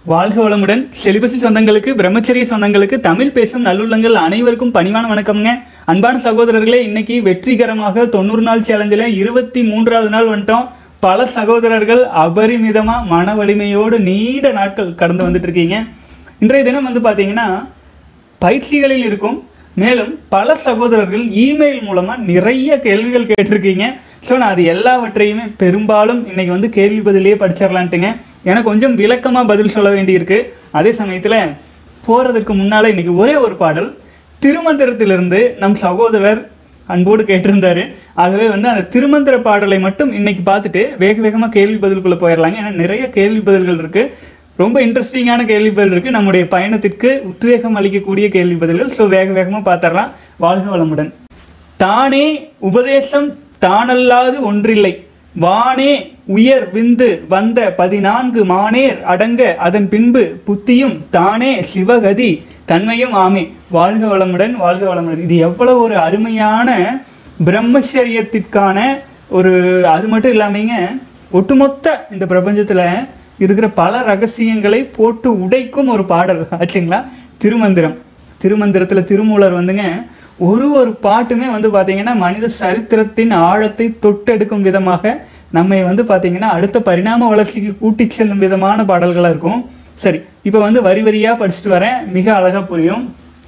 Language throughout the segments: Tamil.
வாழ்க வளமுடன் செலிபசி சொந்தங்களுக்கு பிரம்மச்சரிய சொந்தங்களுக்கு தமிழ் பேசும் நல்லுள்ளங்கள் அனைவருக்கும் பணிவான வணக்கம்ங்க அன்பான சகோதரர்களே இன்னைக்கு வெற்றிகரமாக தொண்ணூறு நாள் சேலஞ்சில் இருபத்தி மூன்றாவது நாள் வந்துட்டோம் பல சகோதரர்கள் அபரிமிதமா மன வலிமையோடு நீண்ட நாட்கள் கடந்து வந்துட்டு இருக்கீங்க இன்றைய தினம் வந்து பார்த்தீங்கன்னா பயிற்சிகளில் இருக்கும் மேலும் பல சகோதரர்கள் இமெயில் மூலமா நிறைய கேள்விகள் கேட்டிருக்கீங்க ஸோ நான் அது எல்லாவற்றையுமே பெரும்பாலும் இன்னைக்கு வந்து கேள்வி பதிலே படிச்சிடலான்ட்டுங்க எனக்கு கொஞ்சம் விளக்கமாக பதில் சொல்ல வேண்டியிருக்கு அதே சமயத்தில் போகிறதுக்கு முன்னால் இன்னைக்கு ஒரே ஒரு பாடல் திருமந்திரத்திலிருந்து நம் சகோதரர் அன்போடு கேட்டிருந்தாரு ஆகவே வந்து அந்த திருமந்திர பாடலை மட்டும் இன்னைக்கு பார்த்துட்டு வேக வேகமாக கேள்வி பதிலுக்குள்ளே போயிடலாங்க ஏன்னா நிறைய கேள்வி பதில்கள் இருக்கு ரொம்ப இன்ட்ரெஸ்டிங்கான கேள்வி பதில் இருக்கு நம்முடைய பயணத்திற்கு உத்வேகம் அளிக்கக்கூடிய கேள்வி பதில்கள் ஸோ வேக வேகமாக பார்த்துடலாம் வாழ்க வளமுடன் தானே உபதேசம் தானல்லாது ஒன்றில்லை வானே உயர் விந்து வந்த பதினான்கு மானேர் அடங்க அதன் பின்பு புத்தியும் தானே சிவகதி தன்மையும் ஆமே வாழ்க வளமுடன் வாழ்க வளமுடன் இது எவ்வளவு ஒரு அருமையான பிரம்மச்சரியத்திற்கான ஒரு அது மட்டும் இல்லாமங்க ஒட்டுமொத்த இந்த பிரபஞ்சத்துல இருக்கிற பல ரகசியங்களை போட்டு உடைக்கும் ஒரு பாடல் ஆச்சுங்களா திருமந்திரம் திருமந்திரத்துல திருமூலர் வந்துங்க ஒரு ஒரு பாட்டுமே வந்து பாத்தீங்கன்னா மனித சரித்திரத்தின் ஆழத்தை தொட்டெடுக்கும் விதமாக நம்மை வந்து பாத்தீங்கன்னா அடுத்த பரிணாம வளர்ச்சிக்கு கூட்டி செல்லும் விதமான பாடல்களா இருக்கும் சரி இப்போ வந்து வரி வரியா படிச்சுட்டு வரேன் மிக அழகா புரியும்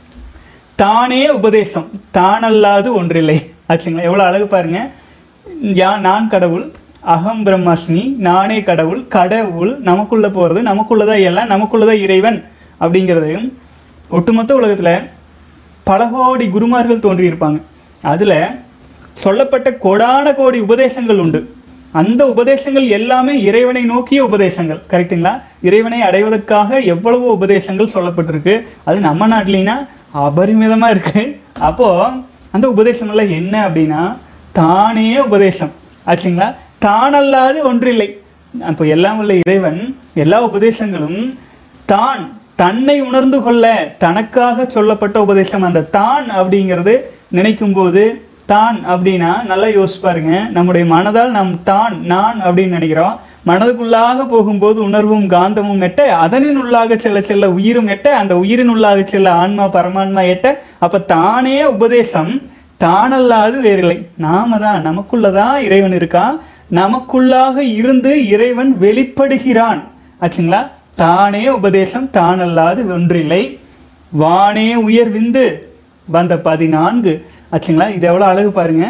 தானே உபதேசம் தானல்லாது ஒன்றில்லை ஆச்சுங்களா எவ்வளோ அழகு பாருங்க யா நான் கடவுள் அகம் பிரம்மாஸ்மி நானே கடவுள் கடவுள் நமக்குள்ள போகிறது நமக்குள்ளதான் எல்லாம் நமக்குள்ளதான் இறைவன் அப்படிங்கிறதையும் ஒட்டுமொத்த உலகத்தில் பல கோடி குருமார்கள் தோன்றியிருப்பாங்க அதில் சொல்லப்பட்ட கோடான கோடி உபதேசங்கள் உண்டு அந்த உபதேசங்கள் எல்லாமே இறைவனை நோக்கிய உபதேசங்கள் கரெக்ட்டுங்களா இறைவனை அடைவதற்காக எவ்வளவோ உபதேசங்கள் சொல்லப்பட்டிருக்கு அது நம்ம நாட்டிலனா அபரிமிதமா இருக்கு அப்போ அந்த உபதேசம் எல்லாம் என்ன அப்படின்னா தானே உபதேசம் ஆச்சுங்களா தானல்லாது ஒன்றில்லை அப்போ எல்லாம் உள்ள இறைவன் எல்லா உபதேசங்களும் தான் தன்னை உணர்ந்து கொள்ள தனக்காக சொல்லப்பட்ட உபதேசம் அந்த தான் அப்படிங்கிறது நினைக்கும் போது தான் அப்படின்னா நல்லா யோசிச்சு பாருங்க நம்முடைய மனதால் நாம் தான் நான் அப்படின்னு நினைக்கிறோம் மனதுக்குள்ளாக போகும்போது உணர்வும் காந்தமும் எட்ட அதனின் உள்ளாக செல்ல செல்ல உயிரும் எட்ட அந்த உயிரின் உள்ளாக செல்ல ஆன்மா பரமான்மா எட்ட அப்ப தானே உபதேசம் தானல்லாது வேறில்லை நாம தான் நமக்குள்ளதான் இறைவன் இருக்கான் நமக்குள்ளாக இருந்து இறைவன் வெளிப்படுகிறான் ஆச்சுங்களா தானே உபதேசம் தானல்லாது ஒன்றில்லை வானே உயர் விந்து வந்த பதினான்கு ஆச்சுங்களா இது எவ்வளோ அழகு பாருங்க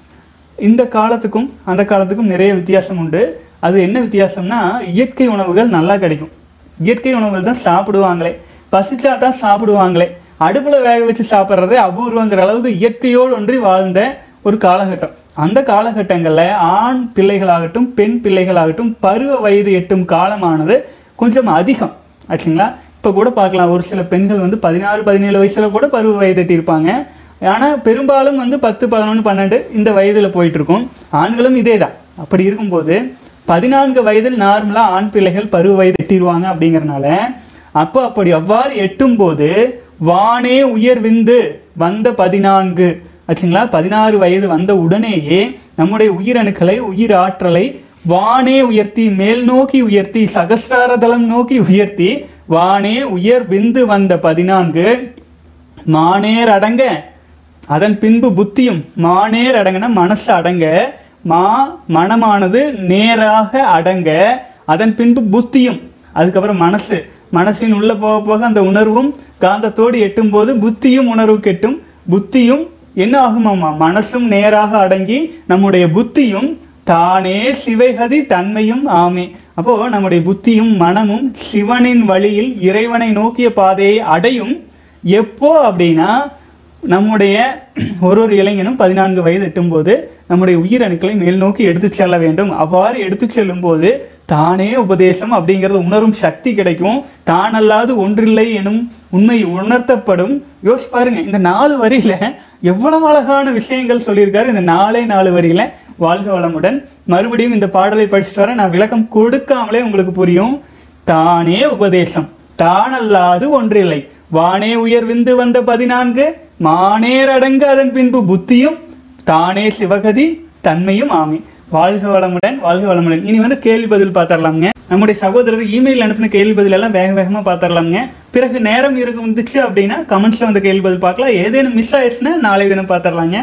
இந்த காலத்துக்கும் அந்த காலத்துக்கும் நிறைய வித்தியாசம் உண்டு அது என்ன வித்தியாசம்னா இயற்கை உணவுகள் நல்லா கிடைக்கும் இயற்கை உணவுகள் தான் சாப்பிடுவாங்களே பசிச்சா தான் சாப்பிடுவாங்களே அடுப்பில் வேக வச்சு சாப்பிட்றது அபூர்வங்கிற அளவுக்கு இயற்கையோடு ஒன்றி வாழ்ந்த ஒரு காலகட்டம் அந்த காலகட்டங்களில் ஆண் பிள்ளைகளாகட்டும் பெண் பிள்ளைகளாகட்டும் பருவ வயது எட்டும் காலமானது கொஞ்சம் அதிகம் ஆச்சுங்களா இப்போ கூட பார்க்கலாம் ஒரு சில பெண்கள் வந்து பதினாறு பதினேழு வயசுல கூட பருவ வயது எட்டியிருப்பாங்க ஆனால் பெரும்பாலும் வந்து பத்து பதினொன்று பன்னெண்டு இந்த வயதில் போயிட்டு இருக்கும் ஆண்களும் இதே தான் அப்படி இருக்கும்போது பதினான்கு வயதில் நார்மலாக ஆண் பிள்ளைகள் பருவ வயது எட்டிடுவாங்க அப்படிங்கறனால அப்போ அப்படி அவ்வாறு எட்டும் போது வானே உயர் விந்து வந்த பதினான்கு ஆச்சுங்களா பதினாறு வயது வந்த உடனேயே நம்முடைய உயிரணுக்களை உயிர் ஆற்றலை வானே உயர்த்தி மேல் நோக்கி உயர்த்தி சகசிராரதலம் நோக்கி உயர்த்தி வானே உயர் விந்து வந்த பதினான்கு மானேர் அடங்க அதன் பின்பு புத்தியும் மானேர் அடங்கன மனசு அடங்க மா மனமானது நேராக அடங்க அதன் பின்பு புத்தியும் அதுக்கப்புறம் மனசு மனசின் உள்ள போக போக அந்த உணர்வும் காந்தத்தோடு எட்டும் போது புத்தியும் உணர்வு கெட்டும் புத்தியும் என்ன ஆகுமாமா மனசும் நேராக அடங்கி நம்முடைய புத்தியும் தானே சிவைகதி தன்மையும் ஆமே அப்போ நம்முடைய புத்தியும் மனமும் சிவனின் வழியில் இறைவனை நோக்கிய பாதையை அடையும் எப்போ அப்படின்னா நம்முடைய ஒரு ஒரு இளைஞனும் பதினான்கு வயது எட்டும்போது நம்முடைய உயிரணுக்களை மேல் நோக்கி எடுத்து செல்ல வேண்டும் அவ்வாறு எடுத்து செல்லும் போது தானே உபதேசம் அப்படிங்கிறது உணரும் சக்தி கிடைக்கும் தானல்லாது ஒன்றில்லை எனும் உண்மை உணர்த்தப்படும் யோசிச்சு பாருங்க இந்த நாலு வரியில எவ்வளவு அழகான விஷயங்கள் சொல்லியிருக்காரு இந்த நாலே நாலு வரியில வாழ்க வளமுடன் மறுபடியும் இந்த பாடலை படிச்சுட்டு வர நான் விளக்கம் கொடுக்காமலே உங்களுக்கு புரியும் தானே உபதேசம் தானல்லாது ஒன்றில்லை வானே உயர்விந்து வந்த பதினான்கு மானேர் அடங்க அதன் பின்பு புத்தியும் தானே சிவகதி தன்மையும் ஆமி வாழ்க வளமுடன் வாழ்க வளமுடன் இனி வந்து கேள்வி பதில் பார்த்துடலாம்ங்க நம்முடைய சகோதரர் இமெயில் அனுப்பின கேள்வி பதில் எல்லாம் வேக வேகமாக பார்த்துடலாம்ங்க பிறகு நேரம் இருக்கு வந்துச்சு அப்படின்னா கமெண்ட்ஸில் வந்து கேள்வி பதில் பார்க்கலாம் ஏதேனும் மிஸ் ஆயிடுச்சுன்னா நாளை தினம் பார்த்துடலாங்க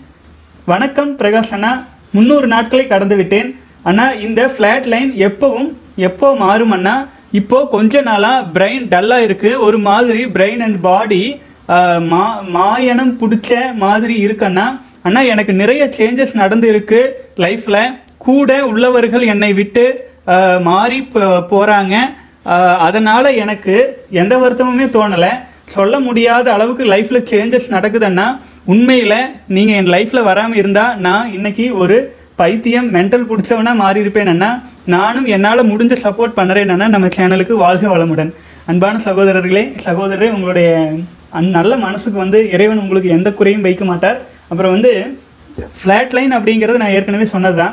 வணக்கம் பிரகாஷ் அண்ணா முந்நூறு நாட்களை கடந்து விட்டேன் அண்ணா இந்த ஃப்ளாட் லைன் எப்பவும் எப்போ மாறும் அண்ணா இப்போ கொஞ்ச நாளாக பிரெயின் டல்லாக இருக்கு ஒரு மாதிரி பிரெயின் அண்ட் பாடி மா மாயனம் பிடிச்ச மாதிரி இருக்குண்ணா அண்ணா எனக்கு நிறைய சேஞ்சஸ் நடந்து இருக்கு லைஃப்பில் கூட உள்ளவர்கள் என்னை விட்டு ஆஹ், மாறி போ- போறாங்க ஆஹ், அதனால எனக்கு எந்த வருத்தமுமே தோணலை சொல்ல முடியாத அளவுக்கு லைஃப்பில் சேஞ்சஸ் நடக்குதுன்னா உண்மையில் நீங்கள் என் லைஃப்பில் வராமல் இருந்தால் நான் இன்னைக்கு ஒரு பைத்தியம் மென்டல் பிடிச்சவனா மாறி இருப்பேன் நானும் என்னால் முடிஞ்ச சப்போர்ட் பண்ணுறேன் நம்ம சேனலுக்கு வாழ்க வளமுடன் அன்பான சகோதரர்களே சகோதரரே உங்களுடைய அந் நல்ல மனசுக்கு வந்து இறைவன் உங்களுக்கு எந்த குறையும் வைக்க மாட்டார் அப்புறம் வந்து ஃப்ளாட் லைன் அப்படிங்கிறது நான் ஏற்கனவே சொன்னதுதான்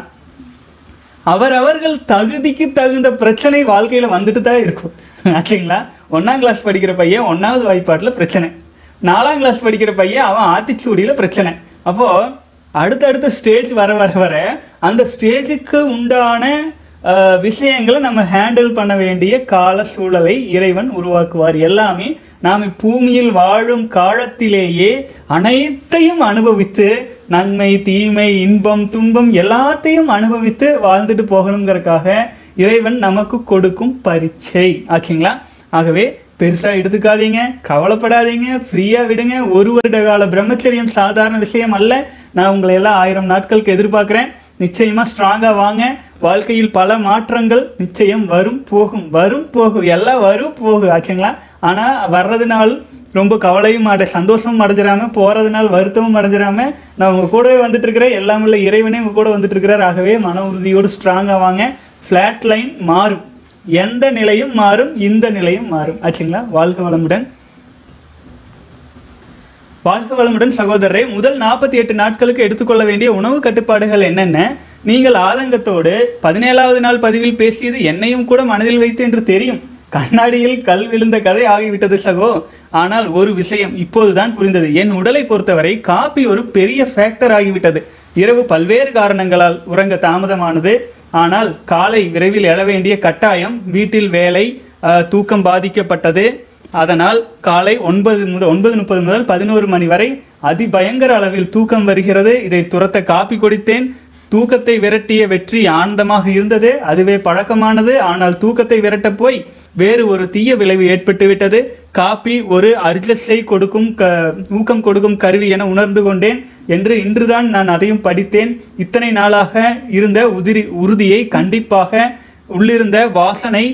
அவரவர்கள் தகுதிக்கு தகுந்த பிரச்சனை வாழ்க்கையில் வந்துட்டு தான் இருக்கும் ஆச்சுங்களா ஒன்றாம் கிளாஸ் படிக்கிற பையன் ஒன்றாவது வாய்ப்பாட்டில் பிரச்சனை நாலாம் கிளாஸ் படிக்கிற பையன் அவன் ஆத்திச்சூடியில் பிரச்சனை அப்போது அடுத்தடுத்த ஸ்டேஜ் வர வர வர அந்த ஸ்டேஜுக்கு உண்டான அஹ், விஷயங்களை நம்ம ஹேண்டில் பண்ண வேண்டிய கால சூழலை இறைவன் உருவாக்குவார் எல்லாமே நாம் பூமியில் வாழும் காலத்திலேயே அனைத்தையும் அனுபவித்து நன்மை தீமை இன்பம் துன்பம் எல்லாத்தையும் அனுபவித்து வாழ்ந்துட்டு போகணுங்கிறதுக்காக இறைவன் நமக்கு கொடுக்கும் பரீட்சை ஆச்சுங்களா ஆகவே பெருசா எடுத்துக்காதீங்க கவலைப்படாதீங்க ஃப்ரீயா விடுங்க ஒரு வருட கால பிரம்மச்சரியம் சாதாரண விஷயம் அல்ல நான் உங்களை எல்லாம் ஆயிரம் நாட்களுக்கு எதிர்பார்க்கிறேன் நிச்சயமா ஸ்ட்ராங்கா வாங்க வாழ்க்கையில் பல மாற்றங்கள் நிச்சயம் வரும் போகும் வரும் போகும் எல்லாம் வரும் போகும் ஆச்சுங்களா ஆனா வர்றதுனால ரொம்ப கவலையும் அடை சந்தோஷமும் அடைஞ்சிடாம போறதுனால வருத்தமும் அடைஞ்சிடாம நான் உங்க கூடவே வந்துட்டு இருக்கிறேன் எல்லாம் உள்ள இறைவனே உங்க கூட வந்துட்டு இருக்கிறார் ஆகவே மன உறுதியோடு ஸ்ட்ராங்கா வாங்க ஃப்ளாட் லைன் மாறும் எந்த நிலையும் மாறும் இந்த நிலையும் மாறும் ஆச்சுங்களா வாழ்க வளமுடன் வாழ்க வளமுடன் சகோதரரே முதல் நாற்பத்தி எட்டு நாட்களுக்கு எடுத்துக்கொள்ள வேண்டிய உணவு கட்டுப்பாடுகள் என்னென்ன நீங்கள் ஆதங்கத்தோடு பதினேழாவது நாள் பதிவில் பேசியது என்னையும் கூட மனதில் வைத்து என்று தெரியும் கண்ணாடியில் கல் விழுந்த கதை ஆகிவிட்டது சகோ ஆனால் ஒரு விஷயம் இப்போதுதான் புரிந்தது என் உடலை பொறுத்தவரை காபி ஒரு பெரிய ஃபேக்டர் ஆகிவிட்டது இரவு பல்வேறு காரணங்களால் உறங்க தாமதமானது ஆனால் காலை விரைவில் எழ வேண்டிய கட்டாயம் வீட்டில் வேலை அஹ், தூக்கம் பாதிக்கப்பட்டது அதனால் காலை ஒன்பது முதல் ஒன்பது முப்பது முதல் பதினோரு மணி வரை அதிபயங்கர அளவில் தூக்கம் வருகிறது இதை துரத்த காப்பி குடித்தேன் தூக்கத்தை விரட்டிய வெற்றி ஆனந்தமாக இருந்தது அதுவே பழக்கமானது ஆனால் தூக்கத்தை விரட்ட போய் வேறு ஒரு தீய விளைவு ஏற்பட்டு விட்டது காப்பி ஒரு அர்ஜஸை கொடுக்கும் க ஊக்கம் கொடுக்கும் கருவி என உணர்ந்து கொண்டேன் என்று இன்றுதான் நான் அதையும் படித்தேன் இத்தனை நாளாக இருந்த உதிரி உறுதியை கண்டிப்பாக உள்ளிருந்த வாசனை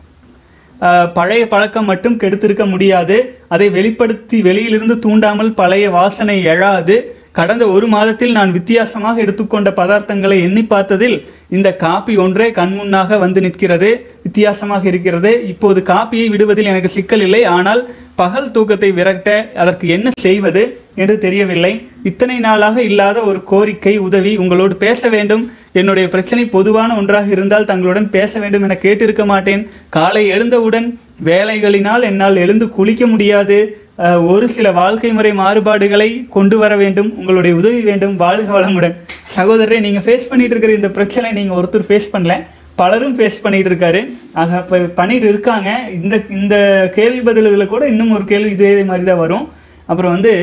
ஆஹ், பழைய பழக்கம் மட்டும் கெடுத்திருக்க முடியாது அதை வெளிப்படுத்தி வெளியிலிருந்து தூண்டாமல் பழைய வாசனை எழாது கடந்த ஒரு மாதத்தில் நான் வித்தியாசமாக எடுத்துக்கொண்ட பதார்த்தங்களை எண்ணி பார்த்ததில் இந்த காப்பி ஒன்றே கண்முன்னாக வந்து நிற்கிறது வித்தியாசமாக இருக்கிறது இப்போது காப்பியை விடுவதில் எனக்கு சிக்கல் இல்லை ஆனால் பகல் தூக்கத்தை விரட்ட அதற்கு என்ன செய்வது என்று தெரியவில்லை இத்தனை நாளாக இல்லாத ஒரு கோரிக்கை உதவி உங்களோடு பேச வேண்டும் என்னுடைய பிரச்சனை பொதுவான ஒன்றாக இருந்தால் தங்களுடன் பேச வேண்டும் என கேட்டிருக்க மாட்டேன் காலை எழுந்தவுடன் வேலைகளினால் என்னால் எழுந்து குளிக்க முடியாது அஹ், ஒரு சில வாழ்க்கை முறை மாறுபாடுகளை கொண்டு வர வேண்டும் உங்களுடைய உதவி வேண்டும் வாழ்க வளமுடன் சகோதரரை நீங்கள் ஃபேஸ் பண்ணிட்டு இருக்கிற இந்த பிரச்சனை நீங்கள் ஒருத்தர் ஃபேஸ் பண்ணல பலரும் ஃபேஸ் பண்ணிட்டு இருக்காரு ஆக இப்போ பண்ணிட்டு இருக்காங்க இந்த இந்த கேள்வி பதில் இதில் கூட இன்னும் ஒரு கேள்வி இதே மாதிரி தான் வரும் அப்புறம் வந்து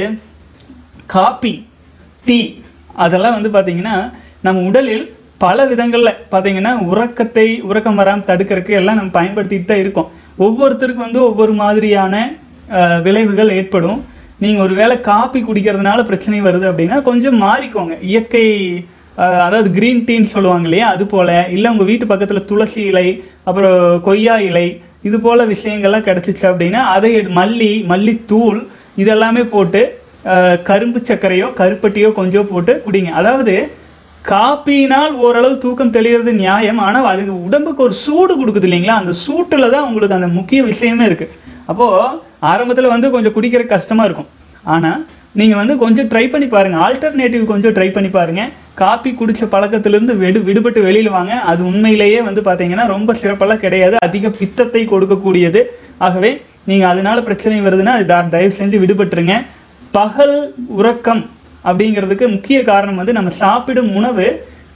காப்பி டீ அதெல்லாம் வந்து பார்த்தீங்கன்னா நம்ம உடலில் பல விதங்களில் பார்த்தீங்கன்னா உறக்கத்தை உறக்கம் வராமல் தடுக்கிறதுக்கு எல்லாம் நம்ம பயன்படுத்திட்டு தான் இருக்கோம் ஒவ்வொருத்தருக்கும் வந்து ஒவ்வொரு மாதிரியான அஹ், விளைவுகள் ஏற்படும் நீங்கள் ஒரு வேளை காப்பி குடிக்கிறதுனால பிரச்சனை வருது அப்படின்னா கொஞ்சம் மாறிக்கோங்க இயற்கை அஹ், அதாவது க்ரீன் டீன்னு சொல்லுவாங்க இல்லையா அது போல் இல்லை உங்கள் வீட்டு பக்கத்தில் துளசி இலை அப்புறம் கொய்யா இலை இது போல் விஷயங்கள்லாம் கிடச்சிச்சு அப்படின்னா அதை எடு- மல்லி மல்லித்தூள் இதெல்லாமே போட்டு அஹ், கரும்பு சர்க்கரையோ கருப்பட்டியோ கொஞ்சம் போட்டு குடிங்க அதாவது காப்பினால் ஓரளவு தூக்கம் தெளிகிறது நியாயம் ஆனால் அதுக்கு உடம்புக்கு ஒரு சூடு கொடுக்குது இல்லைங்களா அந்த சூட்டில் தான் உங்களுக்கு அந்த முக்கிய விஷயமே இருக்குது அப்போது ஆரம்பத்தில் வந்து கொஞ்சம் குடிக்கிற கஷ்டமாக இருக்கும் ஆனால் நீங்கள் வந்து கொஞ்சம் ட்ரை பண்ணி பாருங்கள் ஆல்டர்னேட்டிவ் கொஞ்சம் ட்ரை பண்ணி பாருங்கள் காப்பி குடிச்ச பழக்கத்திலிருந்து வெடு விடுபட்டு வெளியில் வாங்க அது உண்மையிலேயே வந்து பார்த்தீங்கன்னா ரொம்ப சிறப்பெல்லாம் கிடையாது அதிக பித்தத்தை கொடுக்கக்கூடியது ஆகவே நீங்கள் அதனால பிரச்சனை வருதுன்னா அது தா- தயவு செஞ்சு விடுபட்டுருங்க பகல் உறக்கம் அப்படிங்கிறதுக்கு முக்கிய காரணம் வந்து நம்ம சாப்பிடும் உணவு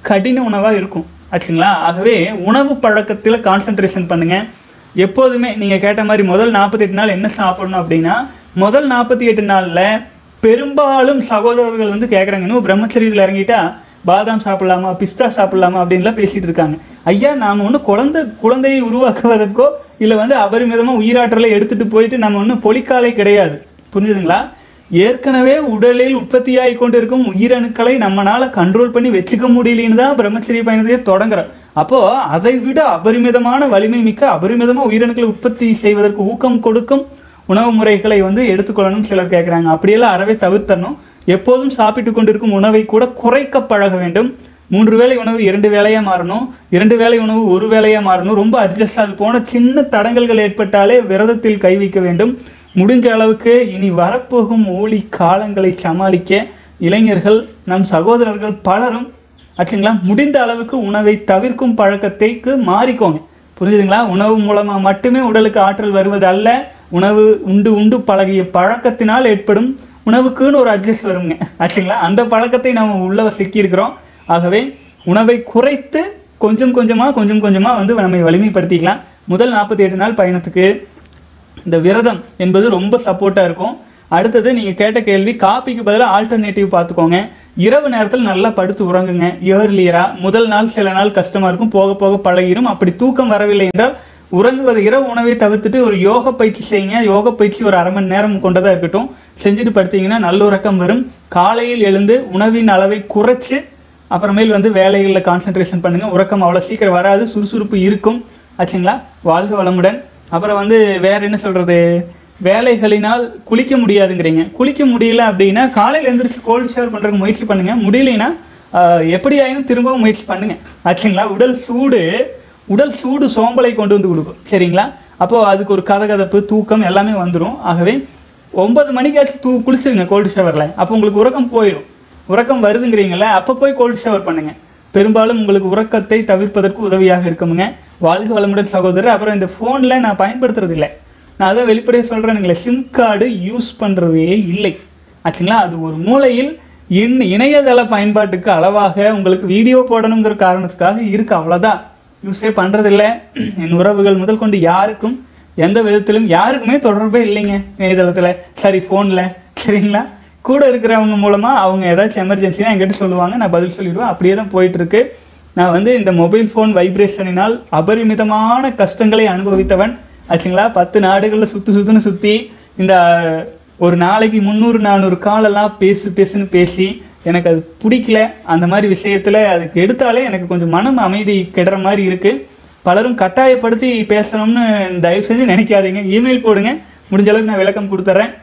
கடின உணவாக இருக்கும் ஆச்சுங்களா ஆகவே உணவு பழக்கத்தில் கான்சென்ட்ரேஷன் பண்ணுங்க எப்போதுமே நீங்கள் கேட்ட மாதிரி முதல் நாற்பத்தெட்டு நாள் என்ன சாப்பிடணும் அப்படின்னா முதல் நாற்பத்தி எட்டு நாளில் பெரும்பாலும் சகோதரர்கள் வந்து கேட்குறாங்க இன்னும் பிரம்மச்சரியத்தில் இறங்கிட்டா பாதாம் சாப்பிடலாமா பிஸ்தா சாப்பிடலாமா அப்படின்லாம் பேசிட்டு இருக்காங்க ஐயா நாம் ஒன்றும் குழந்தை குழந்தையை உருவாக்குவதற்கோ இல்லை வந்து அபரிமிதமாக உயிராற்றலை எடுத்துட்டு போயிட்டு நம்ம ஒன்றும் பொலிக்காலை கிடையாது புரிஞ்சுதுங்களா ஏற்கனவே உடலில் உற்பத்தியாகி கொண்டு இருக்கும் உயிரணுக்களை நம்மனால கண்ட்ரோல் பண்ணி வச்சுக்க முடியலன்னு தான் பிரம்மச்சரிய பயணத்தையே தொடங்குறோம் அப்போ அதை விட அபரிமிதமான வலிமை மிக்க அபரிமிதமாக உயிரணுக்களை உற்பத்தி செய்வதற்கு ஊக்கம் கொடுக்கும் உணவு முறைகளை வந்து எடுத்துக்கொள்ளணும் சிலர் கேட்குறாங்க அப்படியெல்லாம் அறவே தவிர்த்தரணும் எப்போதும் சாப்பிட்டு கொண்டிருக்கும் உணவை கூட குறைக்க பழக வேண்டும் மூன்று வேளை உணவு இரண்டு வேளையாக மாறணும் இரண்டு வேளை உணவு ஒரு வேளையாக மாறணும் ரொம்ப அட்ஜஸ்ட் அது போன சின்ன தடங்கல்கள் ஏற்பட்டாலே விரதத்தில் கை வைக்க வேண்டும் முடிஞ்ச அளவுக்கு இனி வரப்போகும் ஊழி காலங்களை சமாளிக்க இளைஞர்கள் நம் சகோதரர்கள் பலரும் ஆச்சுங்களா முடிந்த அளவுக்கு உணவை தவிர்க்கும் பழக்கத்தைக்கு மாறிக்கோங்க புரிஞ்சுதுங்களா உணவு மூலமாக மட்டுமே உடலுக்கு ஆற்றல் வருவது அல்ல உணவு உண்டு உண்டு பழகிய பழக்கத்தினால் ஏற்படும் உணவுக்குன்னு ஒரு அட்ஜஸ்ட் வருங்க ஆச்சுங்களா அந்த பழக்கத்தை நம்ம உள்ள சிக்கியிருக்கிறோம் ஆகவே உணவை குறைத்து கொஞ்சம் கொஞ்சமாக கொஞ்சம் கொஞ்சமாக வந்து நம்மை வலிமைப்படுத்திக்கலாம் முதல் நாற்பத்தி எட்டு நாள் பயணத்துக்கு இந்த விரதம் என்பது ரொம்ப சப்போர்ட்டாக இருக்கும் அடுத்தது நீங்கள் கேட்ட கேள்வி காப்பிக்கு பதிலாக ஆல்டர்னேட்டிவ் பார்த்துக்கோங்க இரவு நேரத்தில் நல்லா படுத்து உறங்குங்க இயர்லியராக முதல் நாள் சில நாள் கஷ்டமாக இருக்கும் போக போக பழகிடும் அப்படி தூக்கம் வரவில்லை என்றால் உறங்குவது இரவு உணவை தவிர்த்துட்டு ஒரு யோக பயிற்சி செய்யுங்க யோக பயிற்சி ஒரு அரை மணி நேரம் கொண்டதாக இருக்கட்டும் செஞ்சுட்டு படுத்தீங்கன்னா நல்ல உறக்கம் வரும் காலையில் எழுந்து உணவின் அளவை குறைச்சு அப்புறமேல் வந்து வேலைகளில் கான்சென்ட்ரேஷன் பண்ணுங்க உறக்கம் அவ்வளோ சீக்கிரம் வராது சுறுசுறுப்பு இருக்கும் ஆச்சுங்களா வாழ்க வளமுடன் அப்புறம் வந்து வேற என்ன சொல்றது வேலைகளினால் குளிக்க முடியாதுங்கிறீங்க குளிக்க முடியல அப்படின்னா காலையில் எழுந்திரிச்சு கோல்டு ஷவர் பண்ணுறதுக்கு முயற்சி பண்ணுங்க முடியலைன்னா ஆஹ், எப்படி ஆயினும் திரும்பவும் முயற்சி பண்ணுங்க ஆச்சுங்களா உடல் சூடு உடல் சூடு சோம்பலை கொண்டு வந்து கொடுக்கும் சரிங்களா அப்போ அதுக்கு ஒரு கதகதப்பு தூக்கம் எல்லாமே வந்துடும் ஆகவே ஒன்பது மணிக்காச்சும் தூ குளிச்சிருங்க கோல்டு ஷவரில் அப்போ உங்களுக்கு உறக்கம் போயிடும் உறக்கம் வருதுங்கிறீங்களே அப்போ போய் கோல்டு ஷவர் பண்ணுங்க பெரும்பாலும் உங்களுக்கு உறக்கத்தை தவிர்ப்பதற்கு உதவியாக இருக்குமுங்க வாழ்க வளமுடன் சகோதரர் அப்புறம் இந்த ஃபோனில் நான் பயன்படுத்துறது இல்லை நான் அதை வெளிப்படையாக சொல்கிறேனுங்களே சிம் கார்டு யூஸ் பண்ணுறதே இல்லை ஆச்சுங்களா அது ஒரு மூலையில் இன் இணையதள பயன்பாட்டுக்கு அளவாக உங்களுக்கு வீடியோ போடணுங்கிற காரணத்துக்காக இருக்கு அவ்வளோதான் யூஸே பண்ணுறதில்ல என் உறவுகள் முதல் கொண்டு யாருக்கும் எந்த விதத்திலும் யாருக்குமே தொடர்பே இல்லைங்க இணையதளத்தில் சரி ஃபோனில் சரிங்களா கூட இருக்கிறவங்க மூலமாக அவங்க ஏதாச்சும் எமர்ஜென்சினா என்கிட்ட சொல்லுவாங்க நான் பதில் சொல்லிடுவேன் அப்படியே தான் போயிட்டுருக்கு நான் வந்து இந்த மொபைல் ஃபோன் வைப்ரேஷனினால் அபரிமிதமான கஷ்டங்களை அனுபவித்தவன் ஆச்சுங்களா பத்து நாடுகளில் சுற்று சுற்றுன்னு சுற்றி இந்த ஒரு நாளைக்கு முந்நூறு நானூறு காலெல்லாம் பேசு பேசுன்னு பேசி எனக்கு அது பிடிக்கல அந்த மாதிரி விஷயத்தில் அதுக்கு எடுத்தாலே எனக்கு கொஞ்சம் மனம் அமைதி கெடுற மாதிரி இருக்குது பலரும் கட்டாயப்படுத்தி பேசணும்னு தயவு செஞ்சு நினைக்காதீங்க இமெயில் போடுங்க முடிஞ்ச அளவுக்கு நான் விளக்கம் கொடுத்துட்றேன்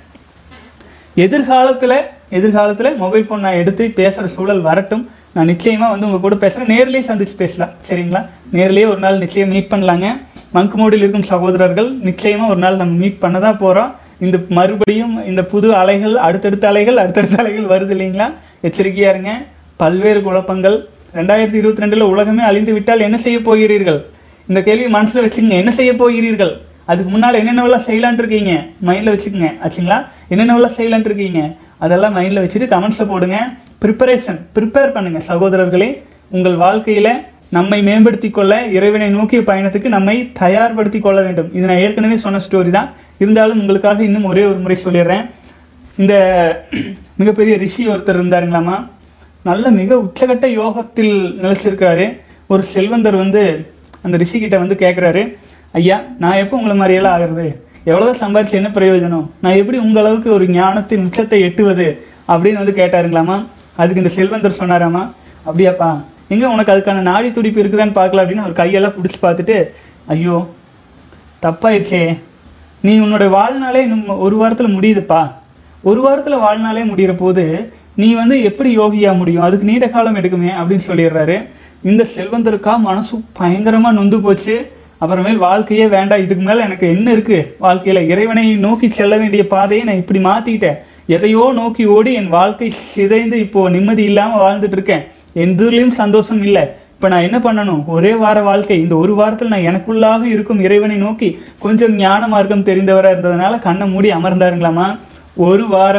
எதிர்காலத்தில் எதிர்காலத்தில் மொபைல் ஃபோன் நான் எடுத்து பேசுகிற சூழல் வரட்டும் நான் நிச்சயமாக வந்து உங்கள் கூட பேசுகிறேன் நேர்லேயே சந்திச்சு பேசலாம் சரிங்களா நேர்லேயே ஒரு நாள் நிச்சயம் மீட் பண்ணலாங்க மங்கு மோடியில் இருக்கும் சகோதரர்கள் நிச்சயமாக ஒரு நாள் நம்ம மீட் பண்ண தான் போகிறோம் இந்த மறுபடியும் இந்த புது அலைகள் அடுத்தடுத்த அலைகள் அடுத்தடுத்த அலைகள் வருது இல்லைங்களா எச்சரிக்கையாக இருங்க பல்வேறு குழப்பங்கள் ரெண்டாயிரத்தி இருபத்தி ரெண்டில் உலகமே அழிந்து விட்டால் என்ன செய்ய போகிறீர்கள் இந்த கேள்வி மனசில் வச்சுக்கோங்க என்ன செய்ய போகிறீர்கள் அதுக்கு முன்னால் என்னென்னவெல்லாம் செய்யலான்ட்டு இருக்கீங்க மைண்டில் வச்சுக்கோங்க ஆச்சுங்களா என்னென்னவெல்லாம் செய்யலான்ட்டு இருக்கீங்க அதெல்லாம் மைண்டில் வச்சுட்டு கமெண்ட்ஸில் போடுங்க ப்ரிப்பரேஷன் ப்ரிப்பேர் பண்ணுங்கள் சகோதரர்களே உங்கள் வாழ்க்கையில் நம்மை மேம்படுத்திக் கொள்ள இறைவனை நோக்கிய பயணத்துக்கு நம்மை தயார்படுத்திக் கொள்ள வேண்டும் இது நான் ஏற்கனவே சொன்ன ஸ்டோரி தான் இருந்தாலும் உங்களுக்காக இன்னும் ஒரே ஒரு முறை சொல்லிடுறேன் இந்த மிகப்பெரிய ரிஷி ஒருத்தர் இருந்தாருங்களாமா நல்ல மிக உச்சகட்ட யோகத்தில் நிலைச்சிருக்காரு ஒரு செல்வந்தர் வந்து அந்த ரிஷி கிட்ட வந்து கேட்குறாரு ஐயா நான் எப்போ உங்களை மாதிரியெல்லாம் ஆகிறது எவ்வளோதான் சம்பாரிச்சு என்ன பிரயோஜனம் நான் எப்படி உங்கள் அளவுக்கு ஒரு ஞானத்தின் உச்சத்தை எட்டுவது அப்படின்னு வந்து கேட்டாருங்களாமா அதுக்கு இந்த செல்வந்தர் சொன்னாராமா அப்படியாப்பா எங்க உனக்கு அதுக்கான நாடி துடிப்பு இருக்குதான்னு பார்க்கலாம் அப்படின்னு ஒரு கையெல்லாம் பிடிச்சி பார்த்துட்டு ஐயோ தப்பாயிருச்சே நீ உன்னோட வாழ்நாளே இன்னும் ஒரு வாரத்தில் முடியுதுப்பா ஒரு வாரத்தில் வாழ்நாளே முடிகிற போது நீ வந்து எப்படி யோகியா முடியும் அதுக்கு நீண்ட காலம் எடுக்குமே அப்படின்னு சொல்லிடுறாரு இந்த செல்வந்தருக்கா மனசு பயங்கரமாக நொந்து போச்சு அப்புறமேல் வாழ்க்கையே வேண்டாம் இதுக்கு மேலே எனக்கு என்ன இருக்குது வாழ்க்கையில் இறைவனை நோக்கி செல்ல வேண்டிய பாதையை நான் இப்படி மாற்றிக்கிட்டேன் எதையோ நோக்கி ஓடி என் வாழ்க்கை சிதைந்து இப்போ நிம்மதி இல்லாமல் வாழ்ந்துட்டு இருக்கேன் எதுலேயும் சந்தோஷம் இல்லை இப்போ நான் என்ன பண்ணணும் ஒரே வார வாழ்க்கை இந்த ஒரு வாரத்தில் நான் எனக்குள்ளாக இருக்கும் இறைவனை நோக்கி கொஞ்சம் ஞான மார்க்கம் தெரிந்தவராக இருந்ததுனால கண்ணை மூடி அமர்ந்தாருங்களாமா ஒரு வாரம்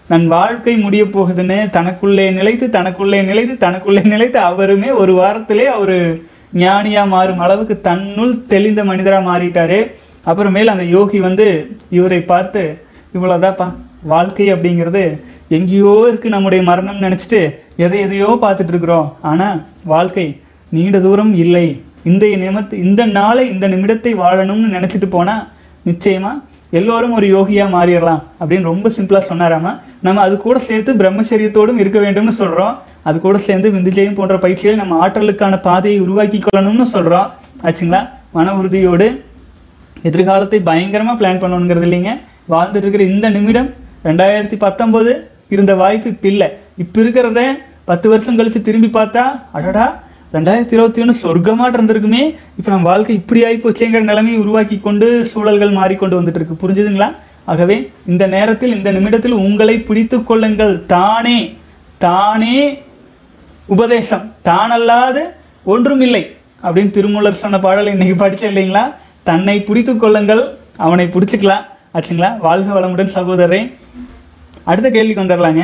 தன் வாழ்க்கை முடிய போகுதுன்னு தனக்குள்ளே நிலைத்து தனக்குள்ளே நிலைத்து தனக்குள்ளே நிலைத்து அவருமே ஒரு வாரத்திலே அவரு ஞானியா மாறும் அளவுக்கு தன்னுள் தெளிந்த மனிதரா மாறிட்டாரு அப்புறமேல் அந்த யோகி வந்து இவரை பார்த்து இவ்வளோதாப்பா வாழ்க்கை அப்படிங்கிறது எங்கேயோ இருக்கு நம்முடைய மரணம் நினச்சிட்டு எதை எதையோ பார்த்துட்டு இருக்கிறோம் ஆனால் வாழ்க்கை நீண்ட தூரம் இல்லை இந்த நிமித்து இந்த நாளை இந்த நிமிடத்தை வாழணும்னு நினச்சிட்டு போனால் நிச்சயமா எல்லோரும் ஒரு யோகியா மாறிடலாம் அப்படின்னு ரொம்ப சிம்பிளா சொன்னாராமா நம்ம அது கூட சேர்த்து பிரம்மச்சரியத்தோடும் இருக்க வேண்டும்னு சொல்றோம் அது கூட சேர்ந்து விந்துஜயம் போன்ற பயிற்சிகளை நம்ம ஆற்றலுக்கான பாதையை உருவாக்கி கொள்ளணும்னு சொல்றோம் ஆச்சுங்களா மன உறுதியோடு எதிர்காலத்தை பயங்கரமா பிளான் பண்ணணுங்கிறது இல்லைங்க வாழ்ந்துட்டு இருக்கிற இந்த நிமிடம் ரெண்டாயிரத்தி பத்தொன்பது இருந்த வாய்ப்பு இப்போ இல்லை இப்போ இருக்கிறத பத்து வருஷம் கழிச்சு திரும்பி பார்த்தா அடடா ரெண்டாயிரத்தி இருபத்தி ஒன்று சொர்க்கமாட்டு இருந்திருக்குமே இப்போ நம்ம வாழ்க்கை இப்படி ஆகி போச்சேங்கிற நிலைமையை உருவாக்கி கொண்டு சூழல்கள் மாறிக்கொண்டு வந்துட்டு இருக்கு புரிஞ்சுதுங்களா ஆகவே இந்த நேரத்தில் இந்த நிமிடத்தில் உங்களை பிடித்து கொள்ளுங்கள் தானே தானே உபதேசம் தானல்லாது ஒன்றுமில்லை அப்படின்னு திருமூலர் சொன்ன பாடல் இன்னைக்கு படிச்சேன் இல்லைங்களா தன்னை பிடித்து கொள்ளுங்கள் அவனை பிடிச்சிக்கலாம் ஆச்சுங்களா வாழ்க வளமுடன் சகோதரரே அடுத்த கேள்விக்கு வந்துடலாங்க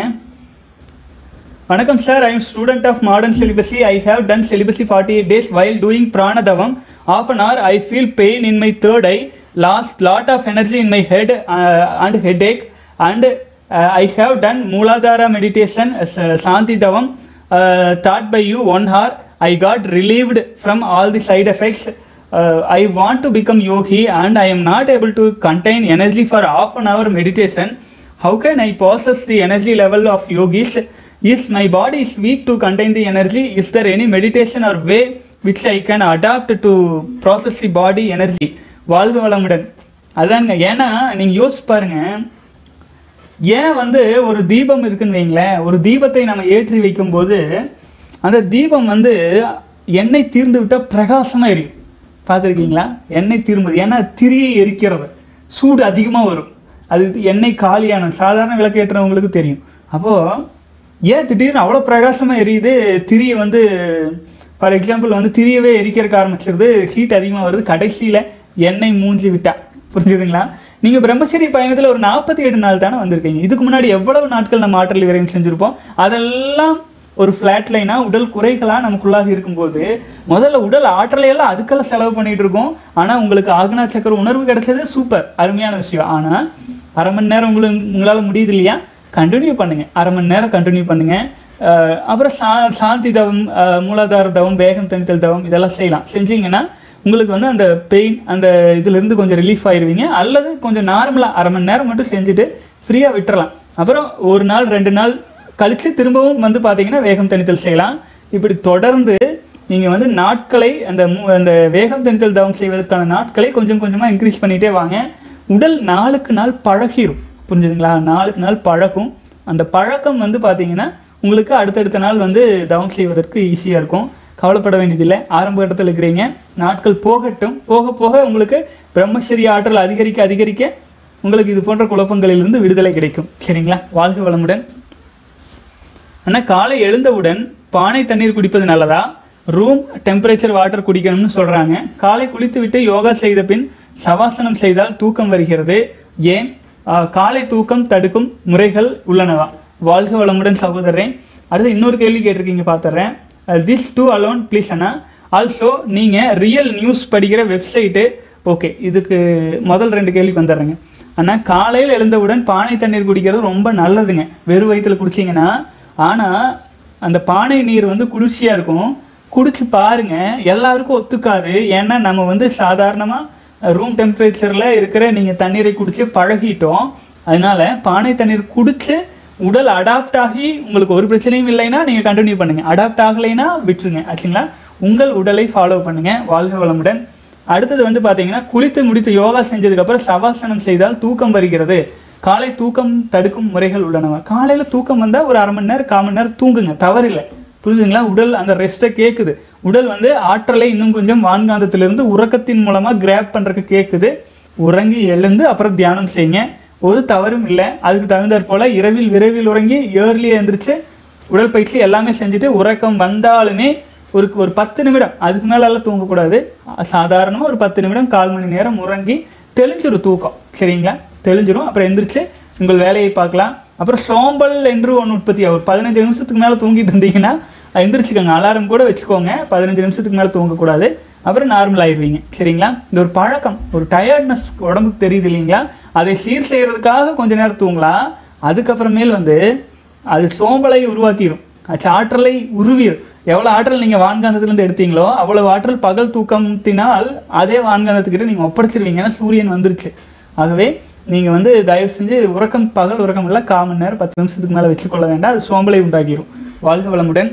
வணக்கம் sir I am student of modern celibacy I have done celibacy forty eight days while doing பிராணதவம் of an hour I feel pain in my third I lost lot of energy in my head and headache and I have done மூலாதார மெடிடேஷன் சாந்தி தவம் taught by you one hour i got relieved from all the side effects uh, i want to become yogi and i am not able to contain energy for half an hour meditation how can i possess the energy level of yogis is my body is weak to contain the energy is there any meditation or way which i can adapt to process the body energy வாழ்க வளமுடன் அதாங்க ஏன்னா நீங்க யோசிச்சு பாருங்க ஏன் வந்து ஒரு தீபம் இருக்குன்னு வைங்களேன் ஒரு தீபத்தை நம்ம ஏற்றி வைக்கும்போது அந்த தீபம் வந்து எண்ணெய் தீர்ந்து விட்டால் பிரகாசமாக எரியும் பார்த்துருக்கீங்களா எண்ணெய் தீர்ந்தது ஏன்னா திரியை எரிக்கிறது சூடு அதிகமாக வரும் அது எண்ணெய் காலியான சாதாரண விளக்கு ஏற்றுறவங்களுக்கு தெரியும் அப்போது ஏன் திடீர்னு அவ்வளோ பிரகாசமாக எரியுது திரியை வந்து ஃபார் எக்ஸாம்பிள் வந்து திரியவே எரிக்கிறதுக்கு ஆரம்பிச்சிருது ஹீட் அதிகமாக வருது கடைசியில் எண்ணெய் மூஞ்சி விட்டா புரிஞ்சுதுங்களா நீங்க பிரம்மச்சரிய பயணத்துல ஒரு நாற்பத்தி எட்டு நாள் தானே வந்திருக்கீங்க இதுக்கு முன்னாடி எவ்வளவு நாட்கள் நம்ம ஆற்றல் விரைவு செஞ்சிருப்போம் அதெல்லாம் ஒரு ஃபிளாட் லைனா உடல் குறைகளா நமக்குள்ளாக இருக்கும்போது முதல்ல உடல் ஆற்றலை எல்லாம் அதுக்கெல்லாம் செலவு பண்ணிட்டு இருக்கோம் ஆனா உங்களுக்கு ஆக்னா சக்கர உணர்வு கிடைச்சது சூப்பர் அருமையான விஷயம் ஆனா அரை மணி நேரம் உங்களுக்கு உங்களால முடியுது இல்லையா கண்டினியூ பண்ணுங்க அரை மணி நேரம் கண்டினியூ பண்ணுங்க அஹ் அப்புறம் சா சாந்தி தவம் அஹ் மூலாதார தவம் வேகம் தணித்தல் தவம் இதெல்லாம் செய்யலாம் செஞ்சீங்கன்னா உங்களுக்கு வந்து அந்த பெயின் அந்த இதுலேருந்து கொஞ்சம் ரிலீஃப் ஆயிருவீங்க அல்லது கொஞ்சம் நார்மலாக அரை மணி நேரம் மட்டும் செஞ்சுட்டு ஃப்ரீயாக விட்டுறலாம் அப்புறம் ஒரு நாள் ரெண்டு நாள் கழித்து திரும்பவும் வந்து பார்த்தீங்கன்னா வேகம் தணித்தல் செய்யலாம் இப்படி தொடர்ந்து நீங்கள் வந்து நாட்களை அந்த மூ- அந்த வேகம் தணித்தல் தவம் செய்வதற்கான நாட்களை கொஞ்சம் கொஞ்சமாக இன்க்ரீஸ் பண்ணிகிட்டே வாங்க உடல் நாளுக்கு நாள் பழகிரும் புரிஞ்சுதுங்களா நாளுக்கு நாள் பழகும் அந்த பழக்கம் வந்து பார்த்தீங்கன்னா உங்களுக்கு அடுத்தடுத்த நாள் வந்து தவம் செய்வதற்கு ஈஸியாக இருக்கும் கவலைப்பட வேண்டியதில்லை ஆரம்ப கட்டத்தில் இருக்கிறீங்க நாட்கள் போகட்டும் போக போக உங்களுக்கு பிரம்மச்சரிய ஆற்றல் அதிகரிக்க அதிகரிக்க உங்களுக்கு இது போன்ற குழப்பங்களிலிருந்து விடுதலை கிடைக்கும் சரிங்களா வாழ்க வளமுடன் ஆனால் காலை எழுந்தவுடன் பானை தண்ணீர் குடிப்பது நல்லதா ரூம் டெம்பரேச்சர் வாட்டர் குடிக்கணும்னு சொல்றாங்க காலை குளித்துவிட்டு யோகா செய்த பின் சவாசனம் செய்தால் தூக்கம் வருகிறது ஏன் ஆஹ், காலை தூக்கம் தடுக்கும் முறைகள் உள்ளனவா வாழ்க வளமுடன் சகோதரன் அடுத்து இன்னொரு கேள்வி கேட்டிருக்கீங்க பார்த்துறேன் திஸ் டூ அலோன் ப்ளீஸ் அண்ணா ஆல்சோ நீங்கள் ரியல் நியூஸ் படிக்கிற வெப்சைட்டு ஓகே இதுக்கு முதல் ரெண்டு கேள்விக்கு வந்துடுறேங்க ஆனால் காலையில் எழுந்தவுடன் பானை தண்ணீர் குடிக்கிறது ரொம்ப நல்லதுங்க வெறும் வயிற்றுல குடிச்சிங்கன்னா ஆனால் அந்த பானை நீர் வந்து குளிர்ச்சியாக இருக்கும் குடிச்சு பாருங்க எல்லாருக்கும் ஒத்துக்காது ஏன்னா நம்ம வந்து சாதாரணமாக ரூம் டெம்பரேச்சரில் இருக்கிற நீங்கள் தண்ணீரை குடிச்சு பழகிட்டோம் அதனால பானை தண்ணீர் குடிச்சு உடல் அடாப்ட் ஆகி உங்களுக்கு ஒரு பிரச்சனையும் இல்லைன்னா நீங்கள் கண்டினியூ பண்ணுங்க அடாப்ட் ஆகலைன்னா விட்டுருங்க ஆச்சுங்களா உங்கள் உடலை ஃபாலோ பண்ணுங்க வாழ்க வளமுடன் அடுத்தது வந்து பார்த்தீங்கன்னா குளித்து முடித்து யோகா செஞ்சதுக்கப்புறம் சவாசனம் செய்தால் தூக்கம் வருகிறது காலை தூக்கம் தடுக்கும் முறைகள் உள்ளனவா காலையில் தூக்கம் வந்தால் ஒரு அரை மணி நேரம் கால் மணி நேரம் தூங்குங்க தவறில்லை புரியுதுங்களா உடல் அந்த ரெஸ்ட்டை கேட்குது உடல் வந்து ஆற்றலை இன்னும் கொஞ்சம் வான்காந்தத்திலிருந்து உறக்கத்தின் மூலமாக கிராப் பண்ணுறதுக்கு கேட்குது உறங்கி எழுந்து அப்புறம் தியானம் செய்யுங்க ஒரு தவறும் இல்லை அதுக்கு தகுந்தாற் போல இரவில் விரைவில் உறங்கி ஏர்லியாக எந்திரிச்சு உடற்பயிற்சி எல்லாமே செஞ்சுட்டு உறக்கம் வந்தாலுமே ஒரு ஒரு பத்து நிமிடம் அதுக்கு மேலெல்லாம் தூங்கக்கூடாது சாதாரணமாக ஒரு பத்து நிமிடம் கால் மணி நேரம் உறங்கி தெளிஞ்சிரும் தூக்கம் சரிங்களா தெளிஞ்சிரும் அப்புறம் எந்திரிச்சு உங்கள் வேலையை பார்க்கலாம் அப்புறம் சோம்பல் என்று ஒன்று உற்பத்தி ஆகும் ஒரு பதினஞ்சு நிமிஷத்துக்கு மேலே தூங்கிட்டு இருந்தீங்கன்னா அது எந்திரிச்சுக்கோங்க அலாரம் கூட வச்சுக்கோங்க பதினஞ்சு நிமிஷத்துக்கு மேலே தூங்கக்கூடாது அப்புறம் நார்மல் ஆயிடுவீங்க சரிங்களா இந்த ஒரு பழக்கம் ஒரு டயர்ட்னஸ் உடம்புக்கு தெரியுது இல்லைங்களா அதை சீர் செய்யறதுக்காக கொஞ்ச நேரம் தூங்கலாம் அதுக்கப்புறமேல் வந்து அது சோம்பலை உருவாக்கிடும் அது ஆற்றலை உருவிடும் எவ்வளோ ஆற்றல் நீங்கள் வான்காந்தத்துலேருந்து எடுத்தீங்களோ அவ்வளவு ஆற்றல் பகல் தூக்கத்தினால் அதே வான்காந்தத்துக்கிட்ட நீங்கள் ஒப்படைச்சிருவீங்க ஏன்னா சூரியன் வந்துருச்சு ஆகவே நீங்கள் வந்து தயவு செஞ்சு உறக்கம் பகல் உறக்கம் இல்லை கால் மணி நேரம் பத்து நிமிஷத்துக்கு மேலே வச்சுக்கொள்ள வேண்டாம் அது சோம்பலை உண்டாக்கிடும் வாழ்க வளமுடன்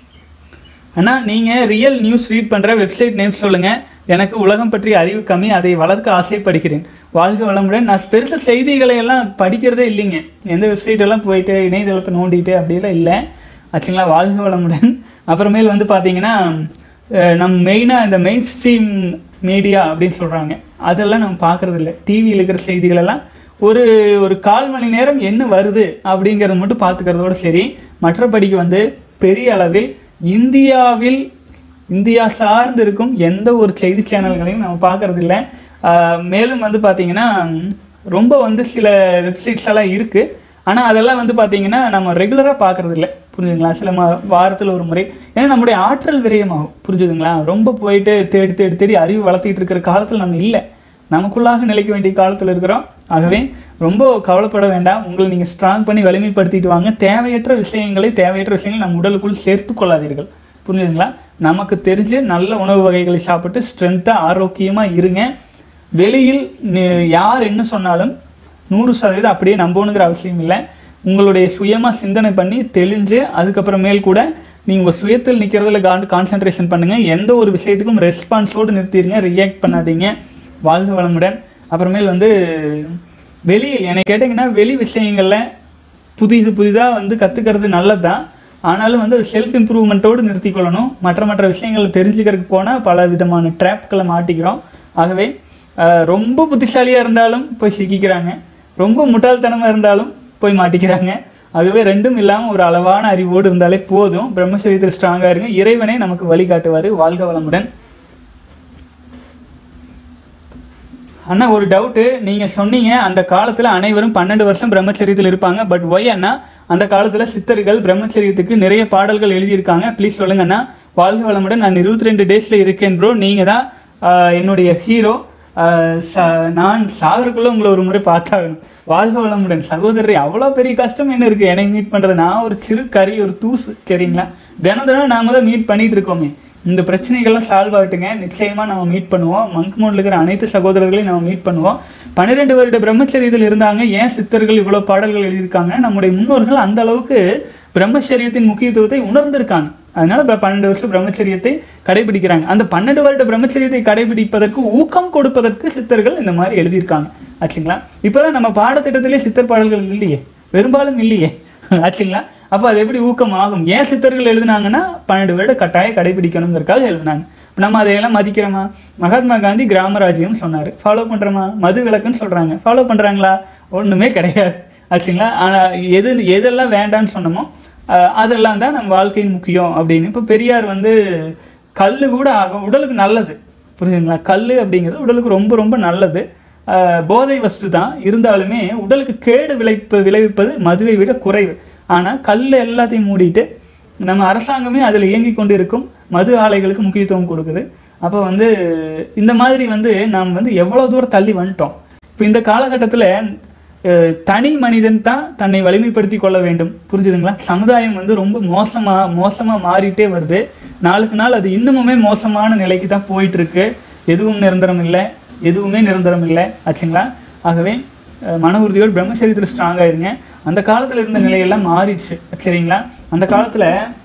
அண்ணா நீங்கள் ரியல் நியூஸ் ரீட் பண்ணுற வெப்சைட் நேம் சொல்லுங்கள் எனக்கு உலகம் பற்றிய அறிவு கம்மி அதை வளர்க்க ஆசைப்படுகிறேன் வாழ்க வளமுடன் நான் பெருசாக செய்திகளை எல்லாம் படிக்கிறதே இல்லைங்க எந்த வெப்சைட் எல்லாம் போயிட்டு இணையதளத்தை நோண்டிட்டு அப்படியெல்லாம் இல்லை ஆச்சுங்களா வாழ்க வளமுடன் அப்புறமேல் வந்து பார்த்தீங்கன்னா அஹ், நம்ம மெயினாக இந்த மெயின் ஸ்ட்ரீம் மீடியா அப்படின்னு சொல்கிறாங்க அதெல்லாம் நம்ம பார்க்கறது இல்லை டிவியில் இருக்கிற செய்திகள் எல்லாம் ஒரு ஒரு கால் மணி நேரம் என்ன வருது அப்படிங்கிறத மட்டும் பார்த்துக்கிறதோட சரி மற்றபடிக்கு வந்து பெரிய அளவில் இந்தியாவில் இந்தியா சார்ந்து இருக்கும் எந்த ஒரு செய்தி சேனல்களையும் நம்ம பார்க்கறது இல்லை ஆஹ் மேலும் வந்து பார்த்தீங்கன்னா ரொம்ப வந்து சில வெப்சைட்ஸ் எல்லாம் இருக்குது ஆனால் அதெல்லாம் வந்து பார்த்தீங்கன்னா நம்ம ரெகுலராக பார்க்கறது இல்லை புரிஞ்சுதுங்களா சில மா வாரத்தில் ஒரு முறை ஏன்னா நம்முடைய ஆற்றல் விரயமாகும் புரிஞ்சுதுங்களா ரொம்ப போயிட்டு தேடி தேடி தேடி அறிவு வளர்த்திட்டு இருக்கிற காலத்தில் நம்ம இல்லை நமக்குள்ளாக நிலைக்க வேண்டிய காலத்தில் இருக்கிறோம் ஆகவே ரொம்ப கவலைப்பட வேண்டாம் உங்களை நீங்கள் ஸ்ட்ராங் பண்ணி வலிமைப்படுத்திட்டு வாங்க தேவையற்ற விஷயங்களை தேவையற்ற விஷயங்களை நம்ம உடலுக்குள் சேர்த்து கொள்ளாதீர்கள் புரிஞ்சுதுங்களா நமக்கு தெரிஞ்சு நல்ல உணவு வகைகளை சாப்பிட்டு ஸ்ட்ரென்த்தாக ஆரோக்கியமாக இருங்க வெளியில் நி- யார் என்ன சொன்னாலும் நூறு சதவீதம் அப்படியே நம்பணுங்கிற அவசியம் இல்லை உங்களுடைய சுயமாக சிந்தனை பண்ணி தெளிஞ்சு அதுக்கப்புறமேல் கூட நீங்கள் உங்கள் சுயத்தில் நிற்கிறதுல கான் கான்சென்ட்ரேஷன் பண்ணுங்கள் எந்த ஒரு விஷயத்துக்கும் ரெஸ்பான்ஸோடு நிறுத்திடுங்க ரியாக்ட் பண்ணாதீங்க வாழ்க வளமுடன் அப்புறமேல் வந்து வெளியில் என்னை கேட்டிங்கன்னா வெளி விஷயங்களில் புதிது புதிதாக வந்து கற்றுக்கிறது நல்லது தான் ஆனாலும் வந்து அது செல்ஃப் இம்ப்ரூவ்மெண்ட்டோடு நிறுத்திக்கொள்ளணும் மற்ற மற்ற விஷயங்களை தெரிஞ்சுக்கிறதுக்கு போனால் பல விதமான ட்ராப்களை மாட்டிக்கிறோம் ஆகவே ஆஹ், ரொம்ப புத்திசாலியாக இருந்தாலும் போய் சிக்கிக்கிறாங்க ரொம்ப முட்டாள்தனமாக இருந்தாலும் போய் மாட்டிக்கிறாங்க ஆகவே ரெண்டும் இல்லாமல் ஒரு அளவான அறிவோடு இருந்தாலே போதும் பிரம்மச்சரியத்தில் ஸ்ட்ராங்காக இருங்க இறைவனே நமக்கு வழிகாட்டுவார் வாழ்க வளமுடன் அண்ணா ஒரு டவுட்டு நீங்கள் சொன்னீங்க அந்த காலத்தில் அனைவரும் பன்னெண்டு வருஷம் பிரம்மச்சரியத்தில் இருப்பாங்க பட் ஒய் அண்ணா அந்த காலத்தில் சித்தர்கள் பிரம்மச்சரியத்துக்கு நிறைய பாடல்கள் எழுதியிருக்காங்க ப்ளீஸ் சொல்லுங்க அண்ணா வாழ்க வளமுடன் நான் இருபத்தி ரெண்டு டேஸில் இருக்கேன் ப்ரோ நீங்கள் தான் ஆஹ், என்னுடைய ஹீரோ நான் சாகருக்குள்ள உங்களை ஒரு முறை பார்த்தாகணும் வாழ்க வளமுடன் சகோதரி அவ்வளோ பெரிய கஷ்டம் என்ன இருக்குது என்னை மீட் பண்ணுறது நான் ஒரு சிறு கறி ஒரு தூசு சரிங்களா தினம் தினம் நாம தான் மீட் பண்ணிட்டு இருக்கோமே இந்த பிரச்சனைகள்லாம் சால்வ் ஆகட்டுங்க நிச்சயமா நம்ம மீட் பண்ணுவோம் மங்க் மோட்ல இருக்கிற அனைத்து சகோதரர்களையும் நம்ம மீட் பண்ணுவோம் பன்னிரெண்டு வருட பிரம்மச்சரியத்தில் இருந்தாங்க ஏன் சித்தர்கள் இவ்வளவு பாடல்கள் எழுதியிருக்காங்க நம்முடைய முன்னோர்கள் அந்த அளவுக்கு பிரம்மச்சரியத்தின் முக்கியத்துவத்தை உணர்ந்திருக்காங்க அதனால ப- பன்னெண்டு வருஷம் பிரம்மச்சரியத்தை கடைபிடிக்கிறாங்க அந்த பன்னெண்டு வருட பிரம்மச்சரியத்தை கடைபிடிப்பதற்கு ஊக்கம் கொடுப்பதற்கு சித்தர்கள் இந்த மாதிரி எழுதியிருக்காங்க ஆச்சுங்களா இப்போதான் நம்ம பாடத்திட்டத்திலே சித்தர் பாடல்கள் இல்லையே பெரும்பாலும் இல்லையே ஆச்சுங்களா அப்போ அது எப்படி ஊக்கம் ஆகும் ஏன் சித்தர்கள் எழுதுனாங்கன்னா பன்னெண்டு வருட கட்டாயம் கடைபிடிக்கணுங்கிறதுக்காக எழுதுனாங்க இப்ப நம்ம அதையெல்லாம் மதிக்கிறோமா மகாத்மா காந்தி கிராமராஜ்யம் சொன்னார் ஃபாலோ பண்ணுறோமா மது விலக்குன்னு சொல்கிறாங்க ஃபாலோ பண்ணுறாங்களா ஒன்றுமே கிடையாது ஆச்சுங்களா ஆனால் எது எதெல்லாம் வேண்டான்னு சொன்னோமோ அஹ், அதெல்லாம் தான் நம்ம வாழ்க்கையின் முக்கியம் அப்படின்னு இப்போ பெரியார் வந்து கல் கூட ஆகும் உடலுக்கு நல்லது புரியுதுங்களா கல் அப்படிங்கிறது உடலுக்கு ரொம்ப ரொம்ப நல்லது ஆஹ் போதை வஸ்து தான் இருந்தாலுமே உடலுக்கு கேடு விளைப்பு விளைவிப்பது மதுவை விட குறைவு ஆனால் கல் எல்லாத்தையும் மூடிட்டு நம்ம அரசாங்கமே அதில் இயங்கி கொண்டு இருக்கும் மது ஆலைகளுக்கு முக்கியத்துவம் கொடுக்குது அப்போ வந்து இந்த மாதிரி வந்து நாம் வந்து எவ்வளோ தூரம் தள்ளி வந்துட்டோம் இப்போ இந்த காலகட்டத்தில் தனி மனிதன் தான் தன்னை வலிமைப்படுத்தி கொள்ள வேண்டும் புரிஞ்சுதுங்களா சமுதாயம் வந்து ரொம்ப மோசமாக மோசமாக மாறிட்டே வருது நாளுக்கு நாள் அது இன்னமுமே மோசமான நிலைக்கு தான் போயிட்டு இருக்கு எதுவும் நிரந்தரம் இல்லை எதுவுமே நிரந்தரம் இல்லை ஆச்சுங்களா ஆகவே அஹ், மன உறுதியோடு பிரம்மச்சரியத்தில் ஸ்ட்ராங்காக இருங்க அந்த காலத்தில் இருந்த நிலையெல்லாம் மாறிடுச்சு சரிங்களா அந்த காலத்தில்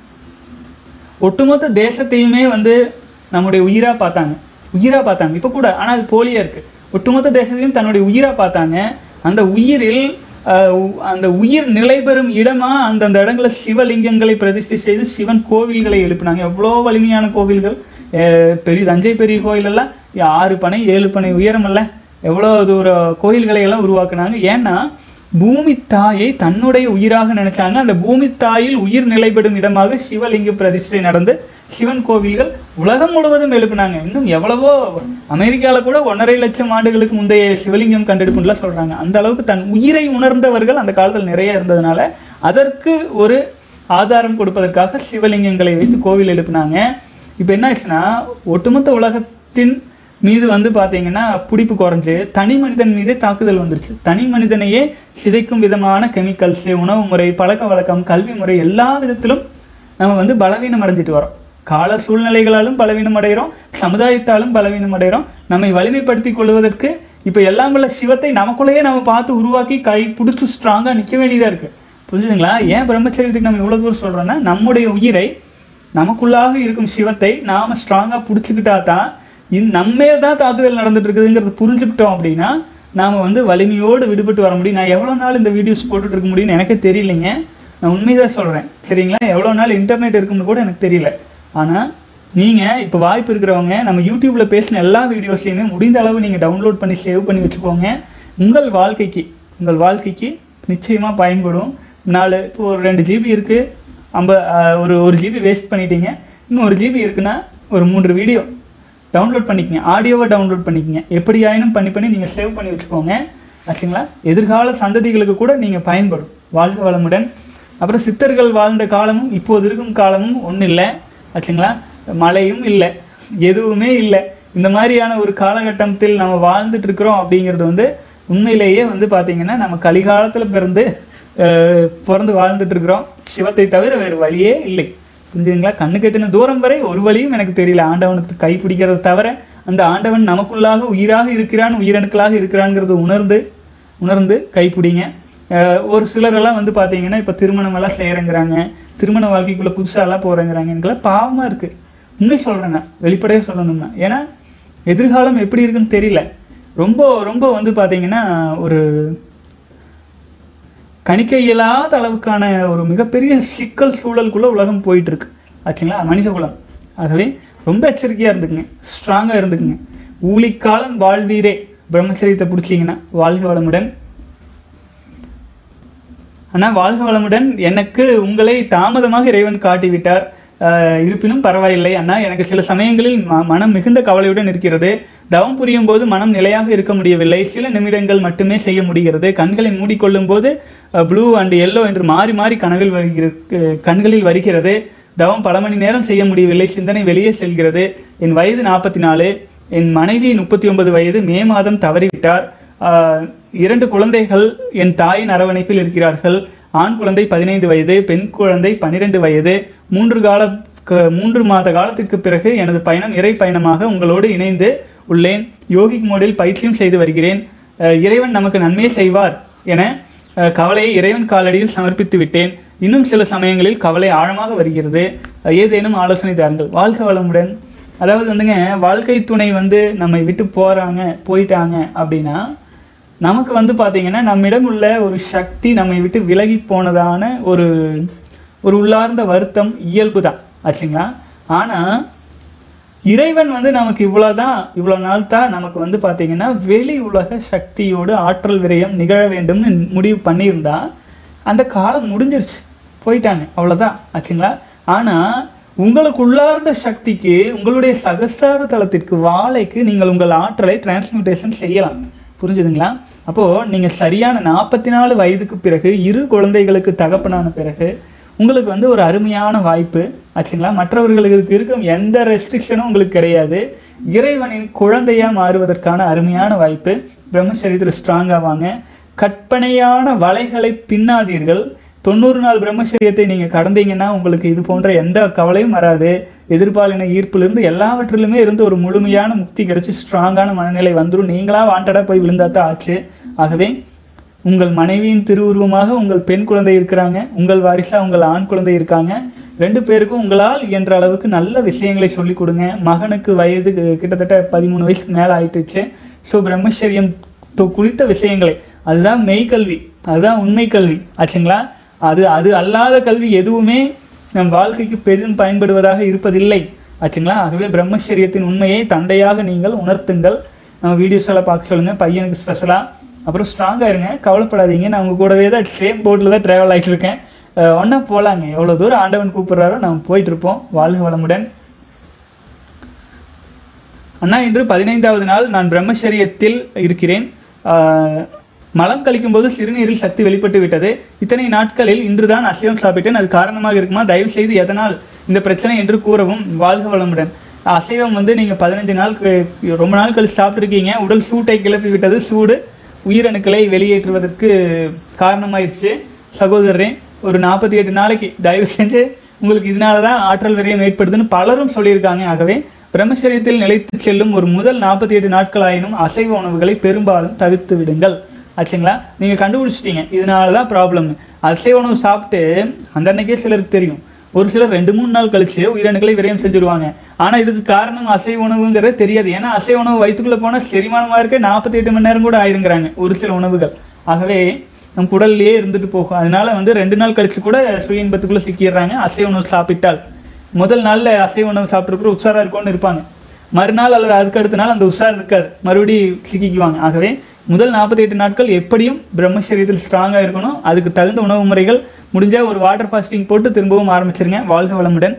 ஒட்டுமொத்த தேசத்தையுமே வந்து நம்முடைய உயிராக பார்த்தாங்க உயிராக பார்த்தாங்க இப்போ கூட ஆனால் அது போலியாக இருக்குது ஒட்டுமொத்த தேசத்தையும் தன்னுடைய உயிராக பார்த்தாங்க அந்த உயிரில் ஆஹ், உ- அந்த உயிர் நிலை பெறும் இடமா அந்தந்த இடங்களில் சிவலிங்கங்களை பிரதிஷ்டை செய்து சிவன் கோவில்களை எழுப்பினாங்க எவ்வளோ வலிமையான கோவில்கள் அஹ், பெரிய தஞ்சை பெரிய கோயிலெல்லாம் ஆறு பனை ஏழு பனை உயரமல்ல எவ்வளோ தூர கோயில்களை எல்லாம் உருவாக்குனாங்க ஏன்னா பூமி தாயை தன்னுடைய உயிராக நினைச்சாங்க அந்த பூமி தாயில் உயிர் நிலைப்படும் இடமாக சிவலிங்க பிரதிஷ்டை நடந்து சிவன் கோவில்கள் உலகம் முழுவதும் எழுப்பினாங்க இன்னும் எவ்வளவோ அமெரிக்கால கூட ஒன்றரை லட்சம் ஆண்டுகளுக்கு முந்தைய சிவலிங்கம் கண்டெடுப்புலாம் சொல்றாங்க அந்த அளவுக்கு தன் உயிரை உணர்ந்தவர்கள் அந்த காலத்தில் நிறைய இருந்ததுனால அதற்கு ஒரு ஆதாரம் கொடுப்பதற்காக சிவலிங்கங்களை வைத்து கோவில் எழுப்பினாங்க இப்போ என்ன ஆச்சுன்னா ஒட்டுமொத்த உலகத்தின் மீது வந்து பார்த்தீங்கன்னா பிடிப்பு குறைஞ்சு தனி மனிதன் மீதே தாக்குதல் வந்துருச்சு தனி மனிதனையே சிதைக்கும் விதமான கெமிக்கல்ஸு உணவு முறை பழக்க வழக்கம் கல்வி முறை எல்லா விதத்திலும் நம்ம வந்து பலவீனம் அடைஞ்சிட்டு வரோம் கால சூழ்நிலைகளாலும் பலவீனம் அடைகிறோம் சமுதாயத்தாலும் பலவீனம் அடைகிறோம் நம்மை வலிமைப்படுத்தி கொள்வதற்கு இப்போ எல்லாம் உள்ள சிவத்தை நமக்குள்ளேயே நம்ம பார்த்து உருவாக்கி கை பிடிச்சி ஸ்ட்ராங்காக நிற்க வேண்டியதாக இருக்குது புரிஞ்சுதுங்களா ஏன் பிரம்மச்சரியத்துக்கு நம்ம இவ்வளோ தூரம் சொல்கிறோன்னா நம்முடைய உயிரை நமக்குள்ளாக இருக்கும் சிவத்தை நாம் ஸ்ட்ராங்காக பிடிச்சிக்கிட்டா தான் இந்த நம்மே தான் தாக்குதல் நடந்துட்டு இருக்குதுங்கிறத புரிஞ்சுக்கிட்டோம் அப்படின்னா நாம் வந்து வலிமையோடு விடுபட்டு வர முடியும் நான் எவ்வளோ நாள் இந்த வீடியோஸ் போட்டுட்டு இருக்க முடியும்னு எனக்கு தெரியலைங்க நான் உண்மைதான் சொல்கிறேன் சரிங்களா எவ்வளோ நாள் இன்டர்நெட் இருக்குன்னு கூட எனக்கு தெரியல ஆனால் நீங்கள் இப்போ வாய்ப்பு இருக்கிறவங்க நம்ம யூடியூப்பில் பேசின எல்லா வீடியோஸையுமே முடிந்த அளவு நீங்கள் டவுன்லோட் பண்ணி சேவ் பண்ணி வச்சுக்கோங்க உங்கள் வாழ்க்கைக்கு உங்கள் வாழ்க்கைக்கு நிச்சயமாக பயன்படும் நாலு இப்போ ஒரு ரெண்டு ஜிபி இருக்குது ஐம்ப அஹ், ஒரு ஒரு ஜிபி வேஸ்ட் பண்ணிட்டீங்க இன்னும் ஒரு ஜிபி இருக்குன்னா ஒரு மூன்று வீடியோ டவுன்லோட் பண்ணிக்கங்க ஆடியோவை டவுன்லோட் பண்ணிக்கங்க எப்படி ஆயினும் பண்ணி பண்ணி நீங்கள் சேவ் பண்ணி வச்சுக்கோங்க ஆச்சுங்களா எதிர்கால சந்ததிகளுக்கு கூட நீங்கள் பயன்படும் வாழ்க வளமுடன் அப்புறம் சித்தர்கள் வாழ்ந்த காலமும் இப்போது இருக்கும் காலமும் ஒன்றும் இல்லை ஆச்சுங்களா மழையும் இல்லை எதுவுமே இல்லை இந்த மாதிரியான ஒரு காலகட்டத்தில் நம்ம வாழ்ந்துட்டு இருக்கிறோம் அப்படிங்கிறது வந்து உண்மையிலேயே வந்து பார்த்தீங்கன்னா நம்ம கலிகாலத்தில் பிறந்து அஹ், பிறந்து வாழ்ந்துட்டு இருக்கிறோம் சிவத்தை தவிர வேறு வழியே இல்லை புரிஞ்சுங்களா கண்ணு கெட்டின தூரம் வரை ஒரு வழியும் எனக்கு தெரியல ஆண்டவனுக்கு கை பிடிக்கிறத தவிர அந்த ஆண்டவன் நமக்குள்ளாக உயிராக இருக்கிறான் உயிரணுக்களாக இருக்கிறான்ங்கிறத உணர்ந்து உணர்ந்து கைப்பிடிங்க அஹ் ஒரு சிலரெல்லாம் வந்து பார்த்தீங்கன்னா இப்போ திருமணம் எல்லாம் செய்கிறேங்கிறாங்க திருமண வாழ்க்கைக்குள்ளே புதுசாலாம் போகிறேங்கிறாங்க எனக்குலாம் பாவமாக இருக்குது உண்மை சொல்கிறேங்க வெளிப்படையாக சொல்லணும்னா ஏன்னா எதிர்காலம் எப்படி இருக்குன்னு தெரியல ரொம்ப ரொம்ப வந்து பார்த்தீங்கன்னா ஒரு கணிக்க இயலாத அளவுக்கான ஒரு மிகப்பெரிய சிக்கல் சூழலுக்குள்ள உலகம் போயிட்டு இருக்கு ஆச்சுங்களா மனித குலம் ஆகவே ரொம்ப எச்சரிக்கையாக இருந்துக்குங்க ஸ்ட்ராங்காக இருந்துக்குங்க ஊழிக்காலம் வாழ்வீரே பிரம்மச்சரியத்தை பிடிச்சிங்கன்னா வாழ்க வளமுடன் ஆனால் வாழ்க வளமுடன் எனக்கு உங்களை தாமதமாக இறைவன் காட்டிவிட்டார் ஆஹ் இருப்பினும் பரவாயில்லை அண்ணா எனக்கு சில சமயங்களில் ம- மனம் மிகுந்த கவலையுடன் இருக்கிறது தவம் புரியும் போது மனம் நிலையாக இருக்க முடியவில்லை சில நிமிடங்கள் மட்டுமே செய்ய முடிகிறது கண்களை மூடிக்கொள்ளும் போது ப்ளூ அண்ட் எல்லோ என்று மாறி மாறி கனவில் வருகிறது கண்களில் வருகிறது தவம் பல மணி நேரம் செய்ய முடியவில்லை சிந்தனை வெளியே செல்கிறது என் வயது நாற்பத்தி நாலு என் மனைவி முப்பத்தி ஒன்பது வயது மே மாதம் தவறிவிட்டார் ஆஹ் இரண்டு குழந்தைகள் என் தாயின் அரவணைப்பில் இருக்கிறார்கள் ஆண் குழந்தை பதினைந்து வயது பெண் குழந்தை பன்னிரெண்டு வயது மூன்று கால க- மூன்று மாத காலத்திற்கு பிறகு எனது பயணம் இறை பயணமாக உங்களோடு இணைந்து உள்ளேன் யோகிக் மோடில் பயிற்சியும் செய்து வருகிறேன் அஹ் இறைவன் நமக்கு நன்மை செய்வார் என அஹ், கவலையை இறைவன் காலடியில் சமர்ப்பித்து விட்டேன் இன்னும் சில சமயங்களில் கவலை ஆழமாக வருகிறது அஹ், ஏதேனும் ஆலோசனை தாருங்கள் வாழ்க வளமுடன் அதாவது வந்துங்க வாழ்க்கை துணை வந்து நம்மை விட்டு போறாங்க போயிட்டாங்க அப்படின்னா நமக்கு வந்து பார்த்தீங்கன்னா நம்மிடம் உள்ள ஒரு சக்தி நம்மை விட்டு விலகி போனதான ஒரு ஒரு உள்ளார்ந்த வருத்தம் இயல்பு தான் ஆச்சுங்களா ஆனால் இறைவன் வந்து நமக்கு இவ்வளோதான் இவ்வளோ நாள் தான் நமக்கு வந்து பார்த்தீங்கன்னா வெளி உலக சக்தியோடு ஆற்றல் விரயம் நிகழ வேண்டும்னு முடிவு பண்ணியிருந்தா அந்த காலம் முடிஞ்சிருச்சு போயிட்டாங்க அவ்வளோதான் ஆச்சுங்களா ஆனால் உங்களுக்கு உள்ளார்ந்த சக்திக்கு உங்களுடைய சகஸ்ரார தளத்திற்கு வாழைக்கு நீங்கள் உங்கள் ஆற்றலை டிரான்ஸ்மியூட்டேஷன் செய்யலாம் புரிஞ்சுதுங்களா அப்போது நீங்கள் சரியான நாற்பத்தி நாலு வயதுக்கு பிறகு இரு குழந்தைகளுக்கு தகப்பனான பிறகு உங்களுக்கு வந்து ஒரு அருமையான வாய்ப்பு ஆச்சுங்களா மற்றவர்களுக்கு இருக்கும் எந்த ரெஸ்ட்ரிக்ஷனும் உங்களுக்கு கிடையாது இறைவனின் குழந்தையா மாறுவதற்கான அருமையான வாய்ப்பு பிரம்மச்சரியத்தில் ஸ்ட்ராங்காக வாங்க கற்பனையான வலைகளை பின்னாதீர்கள் தொண்ணூறு நாள் பிரம்மச்சரியத்தை நீங்கள் கடந்தீங்கன்னா உங்களுக்கு இது போன்ற எந்த கவலையும் வராது எதிர்பாலின ஈர்ப்பிலிருந்து எல்லாவற்றிலுமே இருந்து ஒரு முழுமையான முக்தி கிடைச்சி ஸ்ட்ராங்கான மனநிலை வந்துடும் நீங்களாக வாண்டடாக போய் விழுந்தா தான் ஆச்சு ஆகவே உங்கள் மனைவியின் திருவுருவமாக உங்கள் பெண் குழந்தை இருக்கிறாங்க உங்கள் வாரிசா உங்கள் ஆண் குழந்தை இருக்காங்க ரெண்டு பேருக்கும் உங்களால் இயன்ற அளவுக்கு நல்ல விஷயங்களை சொல்லிக் கொடுங்க மகனுக்கு வயது கு- கிட்டத்தட்ட பதிமூணு வயசுக்கு மேலே ஆயிட்டுச்சு ஸோ பிரம்மச்சரியம் து- குறித்த விஷயங்களை அதுதான் மெய்க்கல்வி அதுதான் உண்மை கல்வி ஆச்சுங்களா அது அது அல்லாத கல்வி எதுவுமே நம் வாழ்க்கைக்கு பெரிதும் பயன்படுவதாக இருப்பதில்லை ஆச்சுங்களா ஆகவே பிரம்மச்சரியத்தின் உண்மையை தந்தையாக நீங்கள் உணர்த்துங்கள் நம்ம வீடியோஸ் எல்லாம் பார்க்க சொல்லுங்கள் பையனுக்கு ஸ்பெஷலாக அப்புறம் ஸ்ட்ராங்காக இருங்க கவலைப்படாதீங்க நான் உங்கள் கூடவே தான் சேம் போட்டில் தான் ட்ராவல் ஆகிட்டு இருக்கேன் ஒன்றா போகலாங்க எவ்வளோ தூரம் ஆண்டவன் கூப்பிட்றாரோ நம்ம போயிட்டு இருப்போம் வாழ்க வளமுடன் அண்ணா இன்று பதினைந்தாவது நாள் நான் பிரம்மச்சரியத்தில் இருக்கிறேன் ஆஹ், மலம் கழிக்கும்போது சிறுநீரில் சக்தி வெளிப்பட்டு விட்டது இத்தனை நாட்களில் இன்றுதான் அசைவம் சாப்பிட்டேன் அது காரணமாக இருக்குமா தயவு செய்து எதனால் இந்த பிரச்சனை என்று கூறவும் வாழ்க வளமுடன் அசைவம் வந்து நீங்கள் பதினஞ்சு நாள் க- ரொம்ப நாள் கழிச்சு சாப்பிட்ருக்கீங்க உடல் சூட்டை கிளப்பி விட்டது சூடு உயிரணுக்களை வெளியேற்றுவதற்கு காரணமாயிருச்சு சகோதரரே ஒரு நாற்பத்தி எட்டு நாளைக்கு தயவு செஞ்சு உங்களுக்கு இதனால தான் ஆற்றல் விரயம் ஏற்படுதுன்னு பலரும் சொல்லியிருக்காங்க ஆகவே பிரம்மச்சரியத்தில் நிலைத்து செல்லும் ஒரு முதல் நாற்பத்தி எட்டு நாட்கள் ஆயினும் அசைவ உணவுகளை பெரும்பாலும் தவிர்த்து விடுங்கள் ஆச்சுங்களா நீங்கள் கண்டுபிடிச்சிட்டீங்க இதனால தான் ப்ராப்ளம் அசைவ உணவு சாப்பிட்டு அந்த அன்னைக்கே சிலருக்கு தெரியும் ஒரு சிலர் ரெண்டு மூணு நாள் கழிச்சு உயிரணுக்களை விரயம் செஞ்சுருவாங்க ஆனால் இதுக்கு காரணம் அசைவ உணவுங்கிறது தெரியாது ஏன்னா அசைவ உணவு வயிற்றுக்குள்ளே போனால் செரிமானமாக இருக்க நாற்பத்தி எட்டு மணி நேரம் கூட ஆயிருங்கிறாங்க ஒரு சில உணவுகள் ஆகவே நம் குடல்லையே இருந்துட்டு போகும் அதனால வந்து ரெண்டு நாள் கழிச்சு கூட சுய இன்பத்துக்குள்ளே சிக்கிடுறாங்க அசைவ உணவு சாப்பிட்டால் முதல் நாளில் அசைவ உணவு சாப்பிட்ருக்குற உற்சாராக இருக்கும்னு இருப்பாங்க மறுநாள் அல்லது அதுக்கு அடுத்த நாள் அந்த உஷார் இருக்காது மறுபடி சிக்கிக்குவாங்க ஆகவே முதல் நாற்பத்தி எட்டு நாட்கள் எப்படியும் பிரம்மச்சரியத்தில் ஸ்ட்ராங்காக இருக்கணும் அதுக்கு தகுந்த உணவு முறைகள் முடிஞ்சால் ஒரு வாட்டர் ஃபாஸ்டிங் போட்டு திரும்பவும் ஆரம்பிச்சிருங்க வாழ்க வளமுடன்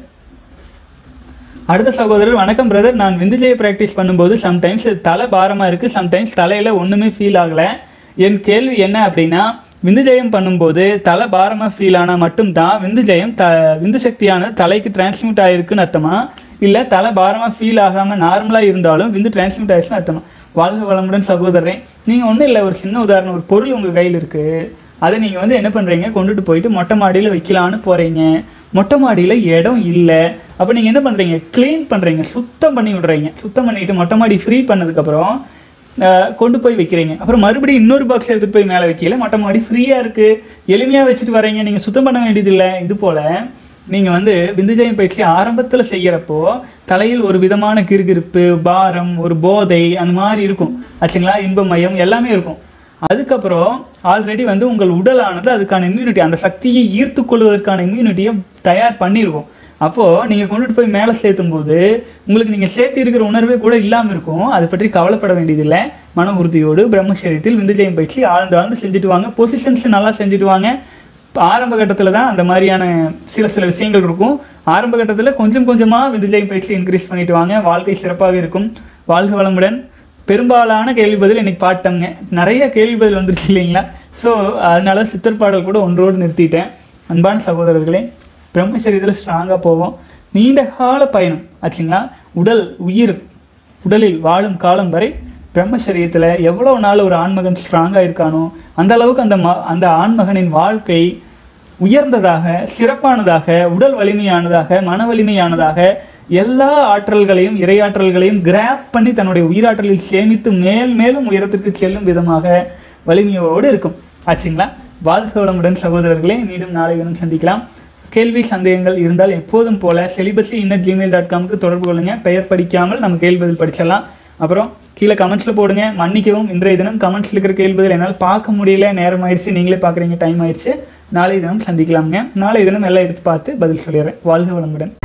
அடுத்த சகோதரர் வணக்கம் பிரதர் நான் விந்துஜய ப்ராக்டிஸ் பண்ணும்போது சம்டைம்ஸ் தலை பாரமாக இருக்குது சம்டைம்ஸ் தலையில் ஒன்றுமே ஃபீல் ஆகலை என் கேள்வி என்ன அப்படின்னா விந்துஜயம் பண்ணும்போது தலை பாரமாக ஃபீல் ஆனால் மட்டும்தான் விந்துஜயம் த விந்து சக்தியானது தலைக்கு டிரான்ஸ்மிட் ஆகிருக்குன்னு அர்த்தமா இல்லை தலை பாரமாக ஃபீல் ஆகாமல் நார்மலாக இருந்தாலும் விந்து டிரான்ஸ்மிட் ஆயிடுச்சுன்னு அர்த்தமா வாழ்க வளமுடன் சகோதரன் நீங்கள் ஒன்றும் இல்லை ஒரு சின்ன உதாரணம் ஒரு பொருள் உங்கள் கையில் இருக்குது அதை நீங்கள் வந்து என்ன பண்ணுறீங்க கொண்டுட்டு போயிட்டு மொட்டை மாடியில் வைக்கலான்னு போகிறீங்க மொட்டை மாடியில் இடம் இல்லை அப்போ நீங்கள் என்ன பண்ணுறீங்க க்ளீன் பண்ணுறீங்க சுத்தம் பண்ணி விடுறீங்க சுத்தம் பண்ணிட்டு மொட்டை மாடி ஃப்ரீ பண்ணதுக்கப்புறம் கொண்டு போய் வைக்கிறீங்க அப்புறம் மறுபடியும் இன்னொரு பாக்ஸ் எடுத்துகிட்டு போய் மேலே வைக்கல மொட்டை மாடி ஃப்ரீயாக இருக்குது எளிமையாக வச்சுட்டு வரீங்க நீங்கள் சுத்தம் பண்ண வேண்டியதில்லை இது போல் நீங்கள் வந்து விந்துஜயம் பயிற்சி ஆரம்பத்தில் செய்கிறப்போ தலையில் ஒரு விதமான கிறுகிறுப்பு பாரம் ஒரு போதை அந்த மாதிரி இருக்கும் ஆச்சுங்களா இன்பமயம் எல்லாமே இருக்கும் அதுக்கப்புறம் ஆல்ரெடி வந்து உங்கள் உடலானது அதுக்கான இம்யூனிட்டி அந்த சக்தியை ஈர்த்து கொள்வதற்கான இம்யூனிட்டியை தயார் பண்ணியிருக்கும் அப்போது நீங்கள் கொண்டுட்டு போய் மேலே சேர்த்தும் போது உங்களுக்கு நீங்கள் சேர்த்து இருக்கிற உணர்வே கூட இல்லாமல் இருக்கும் அதை பற்றி கவலைப்பட வேண்டியதில்லை மன உறுதியோடு பிரம்மச்சரியத்தில் விந்துஜயம் பயிற்சி ஆழ்ந்து ஆழ்ந்து செஞ்சுட்டு வாங்க பொசிஷன்ஸ் நல்லா செஞ்சுட்டு வாங்க இப்ப ஆரம்ப கட்டத்தில் தான் அந்த மாதிரியான சில சில விஷயங்கள் இருக்கும் ஆரம்ப கட்டத்தில் கொஞ்சம் கொஞ்சமாக விந்துஜயம் பயிற்சி இன்க்ரீஸ் பண்ணிட்டு வாங்க வாழ்க்கை சிறப்பாக இருக்கும் வாழ்க வளமுடன் பெரும்பாலான கேள்வி பதில் இன்னைக்கு பாட்டங்க நிறைய கேள்வி பதில் வந்துருச்சு இல்லைங்களா ஸோ அதனால சித்தர் பாடல் கூட ஒன்றோடு நிறுத்திட்டேன் அன்பான சகோதரர்களே பிரம்மச்சரியத்தில் ஸ்ட்ராங்காக போவோம் நீண்ட கால பயணம் ஆச்சுங்களா உடல் உயிர் உடலில் வாழும் காலம் வரை பிரம்மச்சரியத்தில் எவ்வளோ நாள் ஒரு ஆண்மகன் ஸ்ட்ராங்காக இருக்கானோ அந்த அளவுக்கு அந்த ம அந்த ஆண்மகனின் வாழ்க்கை உயர்ந்ததாக சிறப்பானதாக உடல் வலிமையானதாக மன வலிமையானதாக எல்லா ஆற்றல்களையும் இறையாற்றல்களையும் கிராப் பண்ணி தன்னுடைய உயிராற்றலில் சேமித்து மேல் மேலும் உயரத்திற்கு செல்லும் விதமாக வலிமையோடு இருக்கும் ஆச்சுங்களா வாழ்க வளமுடன் சகோதரர்களே மீண்டும் நாளை தினம் சந்திக்கலாம் கேள்வி சந்தேகங்கள் இருந்தால் எப்போதும் போல செலிபஸி இன்னட் ஜிமெயில் டாட் காம்க்கு தொடர்பு கொள்ளுங்க பெயர் படிக்காமல் நம்ம கேள்வி பதில் படிச்சிடலாம் அப்புறம் கீழே கமெண்ட்ஸில் போடுங்க மன்னிக்கவும் இன்றைய தினம் கமெண்ட்ஸில் இருக்கிற கேள்வி பதில் என்னால் பார்க்க முடியல நேரம் ஆயிடுச்சு நீங்களே பார்க்குறீங்க டைம் ஆயிடுச்சு நாளை தினம் சந்திக்கலாம்ங்க நாளை தினம் எல்லாம் எடுத்து பார்த்து பதில் சொல்லிடுறேன் வாழ்க வளமுடன்